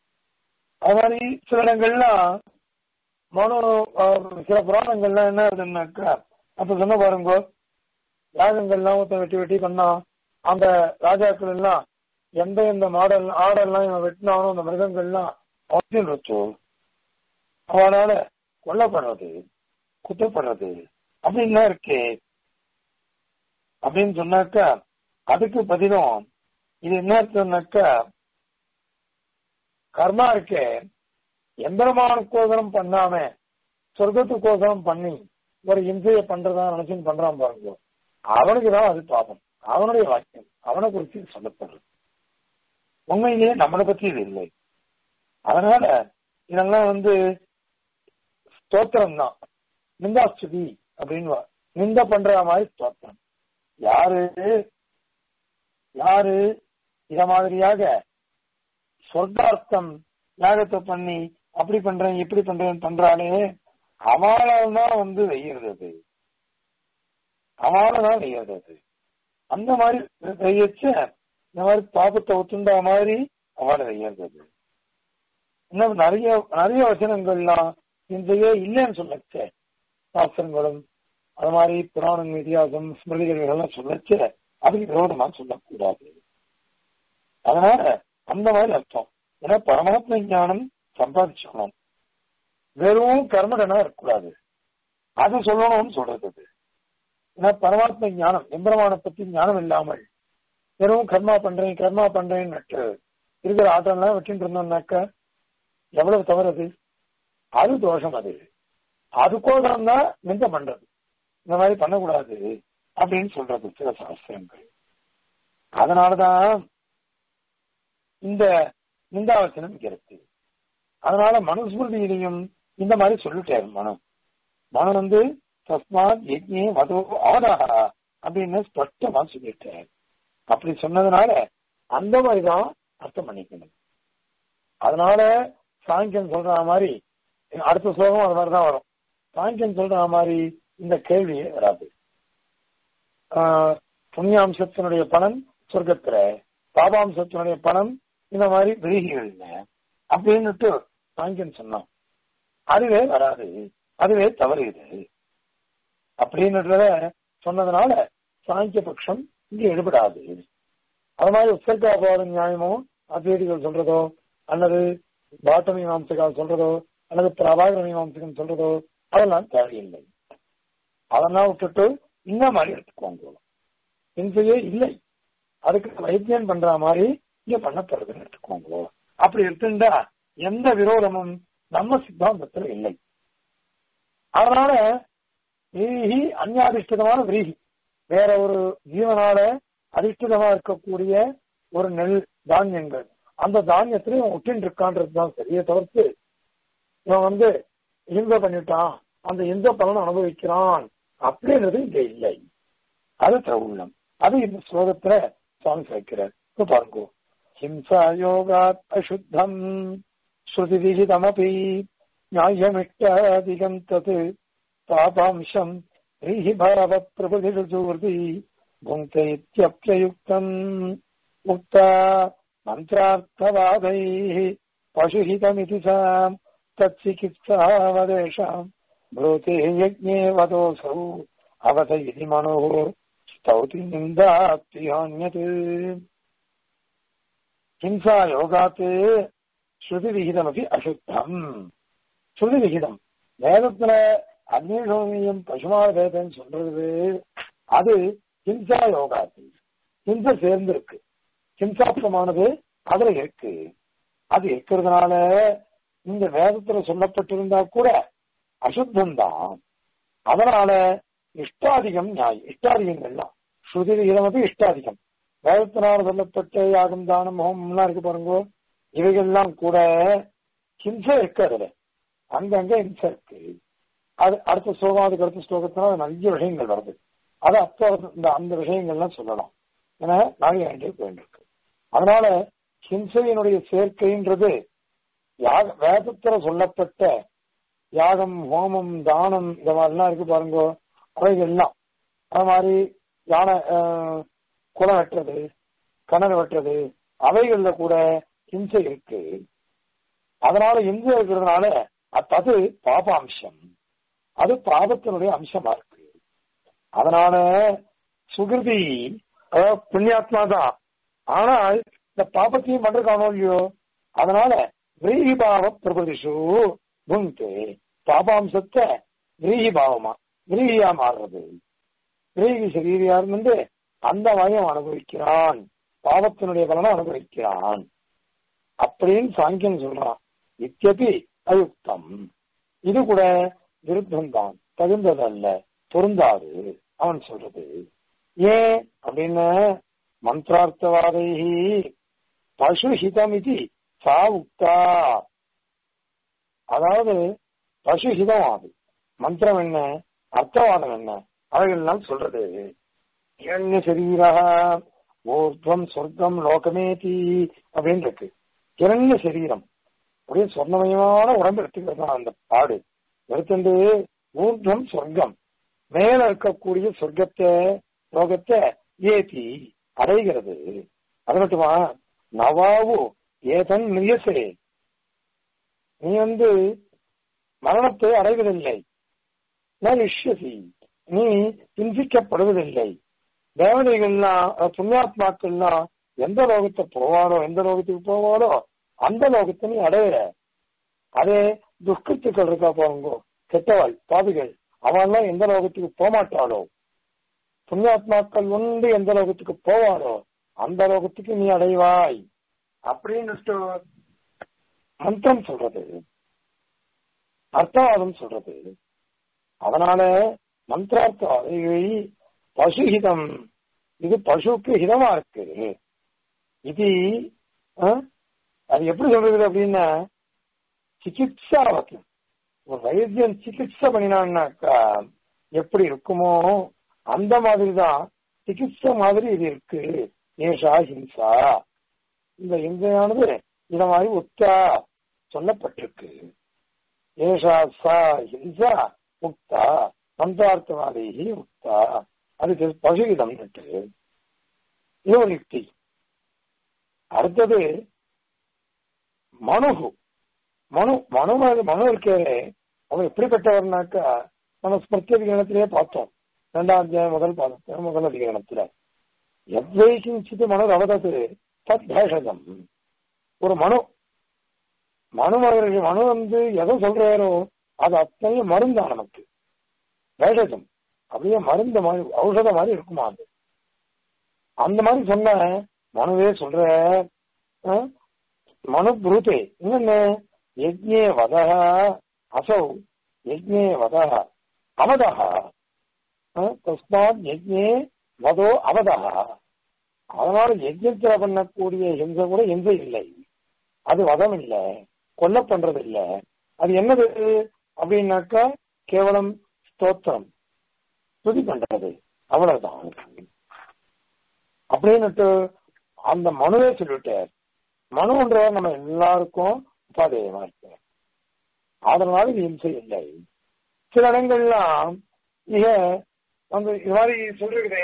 அது மாதிரி சில இடங்கள்லாம் மனு அஹ், சில புராணங்கள்லாம் என்ன ஆகுதுன்னாக்கா அப்ப சொன்ன பாருங்க யாகங்கள்லாம் ஒருத்தன் வெட்டி வெட்டி பண்ணான் அந்த ராஜாக்கள் எல்லாம் எந்த எந்த மாடல் ஆடெல்லாம் இவன் வெட்டினானோ அந்த மிருகங்கள்லாம் அவசியம் வச்சோ அவனால கொல்லப்படுறது குத்தப்படுறது அப்படின்லாம் இருக்கே அப்படின்னு சொன்னாக்கா அதுக்கு பதிலும் இது என்ன அர்த்தம்னாக்கா கர்மா இருக்கே எம்பெருமானுக்கோசரம் பண்ணாம சொர்க்கத்துக்கோசரம் பண்ணி ஒரு இம்சையை பண்றதா நினைச்சுன்னு பண்றான் பாருங்க அவனுக்கு தான் அது பாபம் அவனுடைய வாக்கியம் அவனை குறித்து சொல்லப்படுறது உண்மையிலேயே நம்மளை பத்தி இது இல்லை அதனால இதெல்லாம் வந்து ஸ்தோத்திரம் தான் நிந்தாஸ்துதி அப்படின்னு நிந்த பண்ற மாதிரி ஸ்தோத்திரம் யாரு யாரு இத மாதிரியாக சொர்க்கார்த்தம் யாகத்தை பண்ணி அப்படி பண்றேன் இப்படி பண்றேன் பண்றாளே அவளால் தான் வந்து வெய்யறது அவளால தான் வெய்யறது அந்த மாதிரி வெய்யச்ச இந்த மாதிரி பாபத்தை ஒத்துண்டா மாதிரி அவளை வெய்யறது இன்னும் நிறைய நிறைய வசனங்கள்லாம் இன்றையே இல்லைன்னு சொல்லச்சே சாஸ்திரங்களும் அது மாதிரி புராணம் இதிகாசம் ஸ்மிருதிகள் எல்லாம் சொல்லச்சு அதுக்கு விரோதமா சொல்லக்கூடாது அதனால அந்த மாதிரி அர்த்தம் ஏன்னா பரமாத்ம ஞானம் சம்பாதிச்சுக்கணும் வெறும் கர்மடனா இருக்கக்கூடாது அது சொல்லணும்னு சொல்றது அது. ஏன்னா பரமாத்ம ஞானம் எம்பெருமான பத்தி ஞானம் இல்லாமல் வெறும் கர்மா பண்றேன் கர்மா பண்றேன்னு நட்டு இருக்கிற ஆட்டம்லாம் வெட்டிட்டு இருந்தோம்னாக்கா எவ்வளவு தவறு அது அது தோஷம் அது அதுக்கோசரம் தான் நிந்த பண்றது இந்த மாதிரி பண்ணக்கூடாது அப்படின்னு சொல்றது சில சாஸ்திரங்கள் அதனாலதான் இந்த நிந்தாவசனம் இருக்கு அதனால மனுஸ்மிருதியிலையும் இந்த மாதிரி சொல்லிட்டாரு மனு மனு வந்து தஸ்மாத் யஜ்ஞே வதோ ஆதாரா அப்படின்னு ஸ்பஷ்டமா சொல்லிட்டாரு அப்படி சொன்னதுனால அந்த மாதிரிதான் அர்த்தம் பண்ணிக்கணும் அதனால சாங்கியம் சொல்ற மாதிரி அடுத்த ஸ்லோகம் அது மாதிரிதான் வரும் சாங்கியம் சொல்ற மாதிரி இந்த கேள்வியே வராது ஆஹ், புண்ணியாம்சத்தினுடைய பலன் சொர்க்கத்துல பாபாம்சத்தினுடைய பலன் இந்த மாதிரி விரிகிகள்ல அப்படின்னுட்டு சாங்கியம் சொன்னான் அதுவே வராது அதுவே தவறு இது அப்படின்றத சொன்னதுனால சாங்கிய பட்சம் இங்க எடுபடாது அது மாதிரி உத்தர்காபாத நியாயமோ அத்வைதிகள் சொல்றதோ அல்லது பாட்ட மீமாம்சகால் சொல்றதோ அல்லது பிரபாகர மீமாம்சகன் சொல்றதோ அதெல்லாம் தேவையில்லை அதெல்லாம் விட்டுட்டு இந்த மாதிரி எடுத்துக்கோங்க இன்றையே இல்லை அதுக்கு வைத்தியம் பண்ற மாதிரி இங்க பண்ணப்படுறதுன்னு எடுத்துக்கோங்க அப்படி எடுத்துட்டா எந்த விரோதமும் நம்ம சித்தாந்தத்துல இல்லை அதனால விரீகி அந்நாதிஷ்டிதமான விரீகி வேற ஒரு ஜீவனால அதிஷ்டிதமா இருக்கக்கூடிய ஒரு நெல் தானியங்கள் அந்த தானியத்துல இவன் ஒட்டின்னு இருக்கான்றது தான் சரியே தவிர்த்து இவன் வந்து இன்ப பண்ணிட்டான் அந்த இன்ப பலன் அனுபவிக்கிறான் அப்படின்றது இங்க இல்லை அது திரவுள்ளம் அது இந்த ஸ்லோகத்துல சுவாமி சேர்க்கிறார் இப்ப பாருங்க ஹிம்சா யோகாத் அசுத்தம் ஸ்ருதி விகிதமபி நியாயமிட்டாதிகம் தத் பாபாம்சம் ரீஹி பாவத் பிரபுதிருதி புங்கே இத்தியப்யயுக்தம் உக்தா மந்திரார்த்தவாதைः पशुहितमिति सा तत्चिकित्सावदेशाम् ब्रूते यज्ञे वदोऽसौ अवत इति मनुः स्तौति निन्दाप्तिहान्यत् हिंसा योगात् ஸ்ருதிவிகிதமபி அசுத்தம் ஸ்ருதிவிகிதம் வேதத்துல அக்னிஷோமியம் பசுமார வேதம் சொல்றது அது ஹிம்சா யோகாத்து ஹிம்சை சேர்ந்து இருக்கு ஹிம்சாத்மமானது அதுல இருக்கு அது இருக்கிறதுனால இந்த வேதத்துல சொல்லப்பட்டிருந்தா கூட அசுத்தம் தான் அதனால இஷ்டாதிகம் நியாயம் இஷ்டாதிகங்கள்லாம் ஸ்ருதி விகிதமது இஷ்டாதிகம் வேதத்தினால் சொல்லப்பட்ட யாகம் தானம் ஹோமம்லாம் இருக்கு பாருங்க இவைகள்லாம் கூட ஹிம்சை இருக்கு அதுல அங்கங்க ஹிம்சை இருக்கு அது அடுத்த ஸ்லோகம் அதுக்கு அடுத்த ஸ்லோகத்தினால நிறைய விஷயங்கள் வருது அது அப்போ இந்த அந்த விஷயங்கள்லாம் சொல்லலாம் ஏன்னா நாளைய வேண்டிய வேண்டியிருக்கு அதனால ஹிம்சையினுடைய சேர்க்கைன்றது யாக வேதத்துல சொல்லப்பட்ட யாகம் ஹோமம் தானம் இந்த மாதிரிலாம் இருக்கு பாருங்க அவைகள்லாம் அது மாதிரி யானை ஆஹ், குளம் வெட்டுறது கிணறு வெட்டுறது அவைகள்ல கூட ஹிம்சை இருக்கு அதனால இந்து இருக்கிறதுனால அது பாபாம்சம் அது பாபத்தினுடைய அம்சமா இருக்கு அதனால சுகிருதி அதாவது புண்ணியாத்மா தான் ஆனால் இந்த பாபத்தையும் பண்றதுக்கானோ இல்லையோ அதனால விரீகிபாவ பிரபதிஷு புங்கே பாபாம்சத்தை விரீகிபாவமா விரீகியா மாறுறது விரீகி சரீரியா இருந்து அந்த மயம் அனுபவிக்கிறான் பாவத்தினுடைய பலனை அனுபவிக்கிறான் அப்படின்னு சாங்கியம் சொல்றான் இத்தியபி அயுக்தம் இது கூட விருத்தம் தான் தகுந்ததல்ல பொருந்தாது அவன் சொல்றது ஏன் அப்படின்னு மந்திரார்த்தவாதை பசுஹிதம் இது சா உக்தா அதாவது பசுஹிதம் அது மந்திரம் என்ன அர்த்தவாதம் என்ன அவைகள்லாம் சொல்றது இரண்ய சரீரா ஊர்துவம் சொர்க்கம் லோகமேதி அப்படின்னு இருக்கு இரண்ய சரீரம் அப்படியே சொர்ணமயமான உடம்பு எடுத்துக்கிறது தான் அந்த பாடு எடுத்துட்டு ஊர்துவம் சொர்க்கம் மேல இருக்கக்கூடிய சொர்க்கத்தை லோகத்தை ஏத்தி அடைகிறது அது மட்டுமா நவாவு ஏதன் நியசே நீ வந்து மரணத்தை அடைவதில்லை நிஷ்யசி நீ இன்சிக்கப்படுவதில்லை தேவதைகள்லாம் புண்ணியாத்மாக்கள்லாம் எந்த லோகத்தை போவாரோ எந்த லோகத்துக்கு போவாரோ அந்த லோகத்தை நீ அடையிற அதே துஷ்கிருத்துக்கள் இருக்கா போங்க கெட்டவாள் பாவிகள் அவெல்லாம் எந்த லோகத்துக்கு போகமாட்டாளோ புண்ணியாத்மாக்கள் உண்டு எந்த லோகத்துக்கு போவாரோ அந்த லோகத்துக்கு நீ அடைவாய் அப்படின்னு மந்திரம் சொல்றது அர்த்தவாதம் சொல்றது அதனால மந்திரார்த்தவாதிகளை பசுஹிதம் இது பசுக்கு ஹிதமா இருக்கு இது அது எப்படி சொல்றது அப்படின்னா சிகிச்சா ஒரு வைத்தியன் சிகிச்சை பண்ணினான்னாக்கா எப்படி இருக்குமோ அந்த மாதிரி தான் சிகிச்சை மாதிரி இது இருக்கு ஏஷா ஹிம்சா இந்த இந்தையானது இத மாதிரி உத்தா சொல்லப்பட்டிருக்கு ஏஷா சா ஹிம்சா உக்தா மந்திரார்த்தவாதி உக்தா அதுக்கு பசுகிதம் இது ஒரு யுக்தி அடுத்தது மனுகு மனு மனு மனு இருக்கே அவன் எப்படிப்பட்டவர்னாக்கா நம்ம ஸ்மிருதி அதிகரணத்திலேயே பார்த்தோம் இரண்டாம் அத்தியாயம் முதல் பார்த்தோம் முதல் அதிகரணத்துல எவ்வை கிஞ்சித்து மனு அவதது தத் பேஷதம் ஒரு மனு மனு மகரிஷி மனு வந்து எதை சொல்றாரோ அது அத்தனையும் மருந்தா நமக்கு பேஷதம் அப்படியே மருந்து மாதிரி ஔஷத மாதிரி இருக்குமா அது அந்த மாதிரி சொன்ன மனுவே சொல்ற மனு புருத்தே இன்னொன்னு யஜ்ஞே வதஹ அசௌ யஜ்ஞே வதஹ அவதஹ தஸ்மாத் யஜ்ஞே வதோ அவதஹ அதனால யஜ்ஞத்துல பண்ணக்கூடிய ஹிம்சை கூட ஹிம்சை இல்லை அது வதம் இல்லை கொல்ல பண்றது இல்லை அது என்னது அப்படின்னாக்கா கேவலம் ஸ்தோத்திரம் துதி பண்றது அவ்வளவுதான் அப்படின்னுட்டு அந்த மனுவே சொல்லிட்டார் மனுன்றவர் நம்ம எல்லாருக்கும் உபாதேயமா இருக்கு அதனால இது இம்சை இல்லை சில இடங்கள்லாம் மிக வந்து இது மாதிரி சொல்லிருக்குதே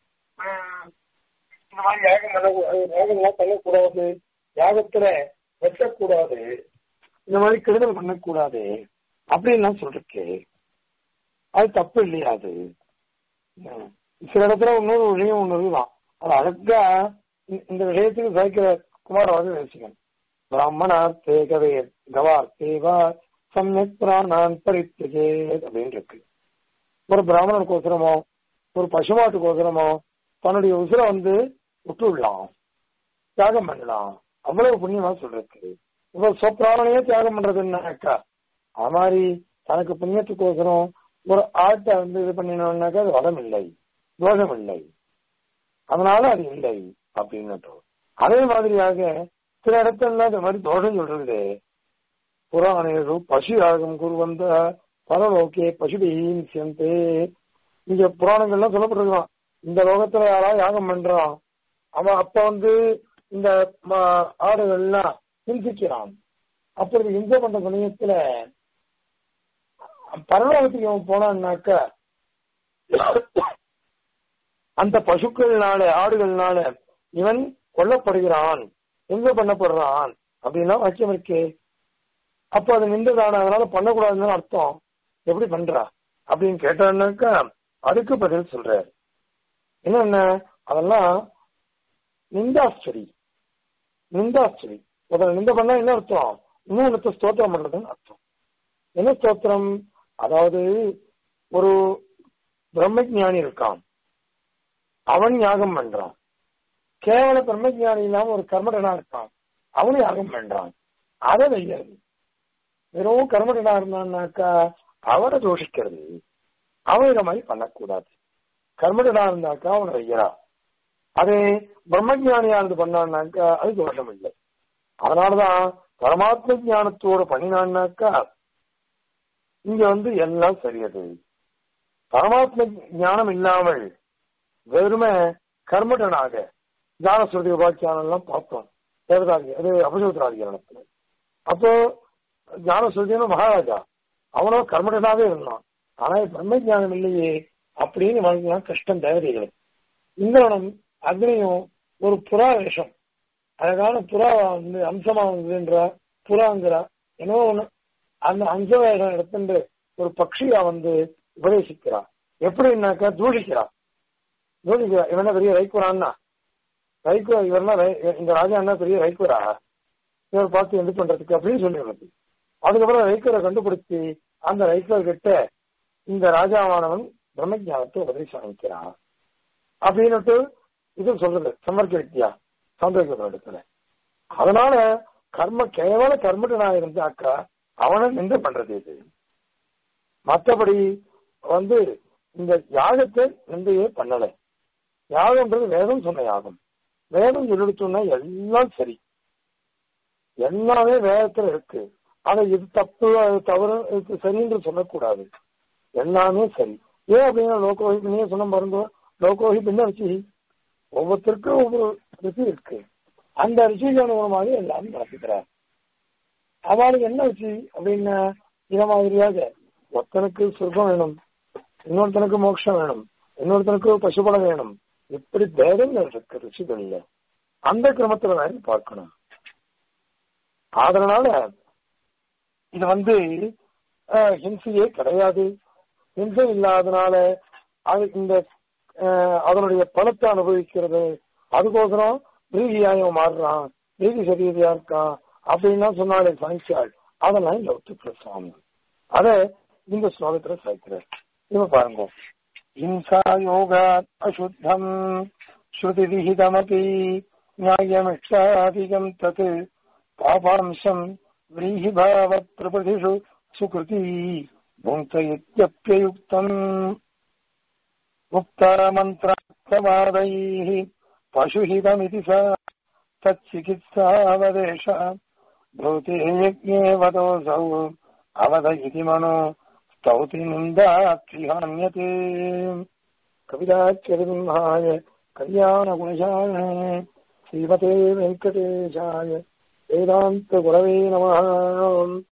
இந்த மாதிரி யாகம் பண்ண யாகம்லாம் பண்ணக்கூடாது யாகத்துல வெட்டக்கூடாது இந்த மாதிரி கெடுதல் பண்ணக்கூடாது அப்படின்லாம் சொல்லிருக்கு அது தப்பு இல்லையா அது சில இடத்துல இன்னொரு விஷயம் ஒண்ணு இருக்குதான் அது அழகா இந்த விஷயத்துக்கு சைக்கிற குமாரவாதி வச்சுக்கணும் பிராமணார்த்தே கவே கவார்த்தேவா சமயக் பிராணான் பரித்தஜேத் அப்படின்னு இருக்கு ஒரு பிராமணனுக்கோசரமோ ஒரு பசுமாட்டுக்கோசரமோ தன்னுடைய உசுரை வந்து விட்டுவிடலாம் தியாகம் பண்ணலாம் அவ்வளவு புண்ணியமா சொல்றது இப்ப சொப்பிராமணையே தியாகம் பண்றதுன்னாக்கா அது மாதிரி தனக்கு புண்ணியத்துக்கோசரம் ஒரு ஆட்டை வந்து இது பண்ணினோம்னாக்கா அது வளம் இல்லை தோஷம் இல்லை அதனால அது இல்லை அப்படின்னு அதே மாதிரியாக சில இடத்துல இந்த மாதிரி தோஷம் சொல்றது புராணேரு பசு யாகம் குருவந்த பரலோகே பசுபீன் சேர்ந்தே இங்க புராணங்கள்லாம் சொல்லப்பட்டிருக்கான் இந்த லோகத்துல யாராவது யாகம் பண்றான் அவன் அப்ப வந்து இந்த ஆடுகள்லாம் ஹிம்சிக்கிறான் அப்படி ஹிம்சை பண்ற சமயத்துல பரலோகத்துக்கு அவன் போனான்னாக்க அந்த பசுக்கள்னால ஆடுகள்னால இவன் கொல்லப்படுகிறான் எங்க பண்ணப்படுறான் அப்படின்னா வாக்கியம் இருக்கே அப்ப அது நின்றதான அதனால பண்ணக்கூடாதுன்னு அர்த்தம் எப்படி பண்றா அப்படின்னு கேட்டான்னாக்கா அதுக்கு பதில் சொல்றாரு என்னென்ன அதெல்லாம் நிந்தாஸ்டரி நிந்தாஸ்டரி முதல்ல நிந்த பண்ணா என்ன அர்த்தம் இன்னொன்னு ஸ்தோத்திரம் பண்றதுன்னு அர்த்தம் என்ன ஸ்தோத்திரம் அதாவது ஒரு பிரம்மஜானி இருக்கான் அவன் யாகம் பண்றான் கேவல பிரம்மஜானி இல்லாம ஒரு கர்மடனா இருக்கான் அவனும் யாகம் பண்றான் அதை வைக்கிறது வெறும் கர்மடனா இருந்தான்னாக்கா அவனை தோஷிக்கிறது அவன் இதை மாதிரி பண்ணக்கூடாது கர்மடனா இருந்தாக்கா அவனை வைக்கிறா அதே பிரம்மஜானியா இருந்து பண்ணான்னாக்கா அது தோஷம் இல்லை அதனாலதான் பரமாத்ம ஞானத்தோட பண்ணினான்னாக்கா இங்க வந்து எல்லாம் சரியது பரமாத்ம ஞானம் இல்லாமல் வெறுமை கர்மடனாக ஞானஸ்ருதி உபாக்கியானம் எல்லாம் பார்த்தோம் தேவதாதி அது அபசோத்ராதிகரணத்துல அப்போ ஞானஸ்ருதினு மகாராஜா அவனோ கர்மடனாவே இருந்தான் ஆனா பிரம்ம ஞானம் இல்லையே அப்படின்னு வாழ்க்கலாம் கஷ்டம் தேவதைகளுக்கு இந்திரனும் அக்னியும் ஒரு புறா வேஷம் அழகான புறா வந்து அம்சமா வந்ததுன்றா புறாங்கிறா என்னவோ ஒண்ணு அந்த அம்ச வேஷம் எடுத்துட்டு ஒரு பக்ஷியா வந்து உபதேசிக்கிறா எப்படின்னாக்கா தூஷிக்கிறா தூஷிக்கிறா இவன பெரிய ரைக்குறான்னா ரைக்கு இவர்னா இந்த ராஜா என்ன பெரிய ரைக்குரா இவர் பார்த்து என்ன பண்றதுக்கு அப்படின்னு சொல்லி அதுக்கப்புறம் ரைக்கரை கண்டுபிடிச்சி அந்த ரைக்கர் கிட்ட இந்த ராஜாவானவன் பிரம்மஜானத்தை உபதேசம் அமைக்கிறான் அப்படின்னுட்டு இது சொல்றது சமர்க்க வித்தியா சந்தோஷ இடத்துல அதனால கர்ம கேவல கர்மடனா இருந்தாக்கா அவனை நின்று பண்றது இது மற்றபடி வந்து இந்த யாகத்தை நிந்தையே பண்ணல யாகம்ன்றது வேதம் சொன்ன யாகம் வேதம் சொல்லிடுச்சோம்னா எல்லாம் சரி எல்லாமே வேதத்துல இருக்கு ஆனா இது தப்பு அது தவறு இது சரின்னு சொல்லக்கூடாது எல்லாமே சரி ஏன் அப்படின்னா லோகோஹி நீங்க சொன்ன பாருங்க லோகோஹி பின்ன ருச்சி ஒவ்வொருத்தருக்கும் ஒவ்வொரு ருச்சி இருக்கு அந்த ருச்சிக்கு அனுகுணமாக எல்லாரும் நடத்துக்கிறார் அவளுக்கு என்ன ருச்சி அப்படின்னா இத மாதிரியாக ஒருத்தனுக்கு சொர்க்கம் வேணும் இன்னொருத்தனுக்கு மோட்சம் வேணும் இன்னொருத்தனுக்கு பசுபலம் வேணும் இப்படி பேதங்கள் இருக்கு ருச்சிகள்ல அந்த கிரமத்துல தான் பார்க்கணும் அதனால இது வந்து ஹிம்சையே கிடையாது ஹிம்சை இல்லாதனால அது இந்த அதனுடைய பலத்தை அனுபவிக்கிறது அதுக்கோசரம் பிரீதியாயம் மாறுறான் பிரீதி சரீதியா இருக்கான் அப்படின்லாம் சொன்னாலே சாய்ச்சாள் அதெல்லாம் இந்த ஒத்துக்கிற சுவாமி அத இந்த ஸ்லோகத்துல சாய்க்கிறார் இப்ப பாருங்க ஹிம்சா யோகா அசுத்தம் ஸ்ருதி விகிதமபி நியாயமிஷாதிகம் தத் பாபாம்சம் व्रीहि भाव प्रप्रतिषु सुकृती भुङ्क्त इत्यप्ययुक्तम् मुक्तामन्त्रार्थवादैः पशुहितमिति सा तच्चिकित्सावदेश भूते यज्ञे वदोऽसौ अवध इति मनो स्तौति निन्दाक्षिहान्यते कविदाच्यविम्हाय कल्याणगुणशालिने श्रीमते वेङ्कटेशाय वेदान्तगुरवे नमः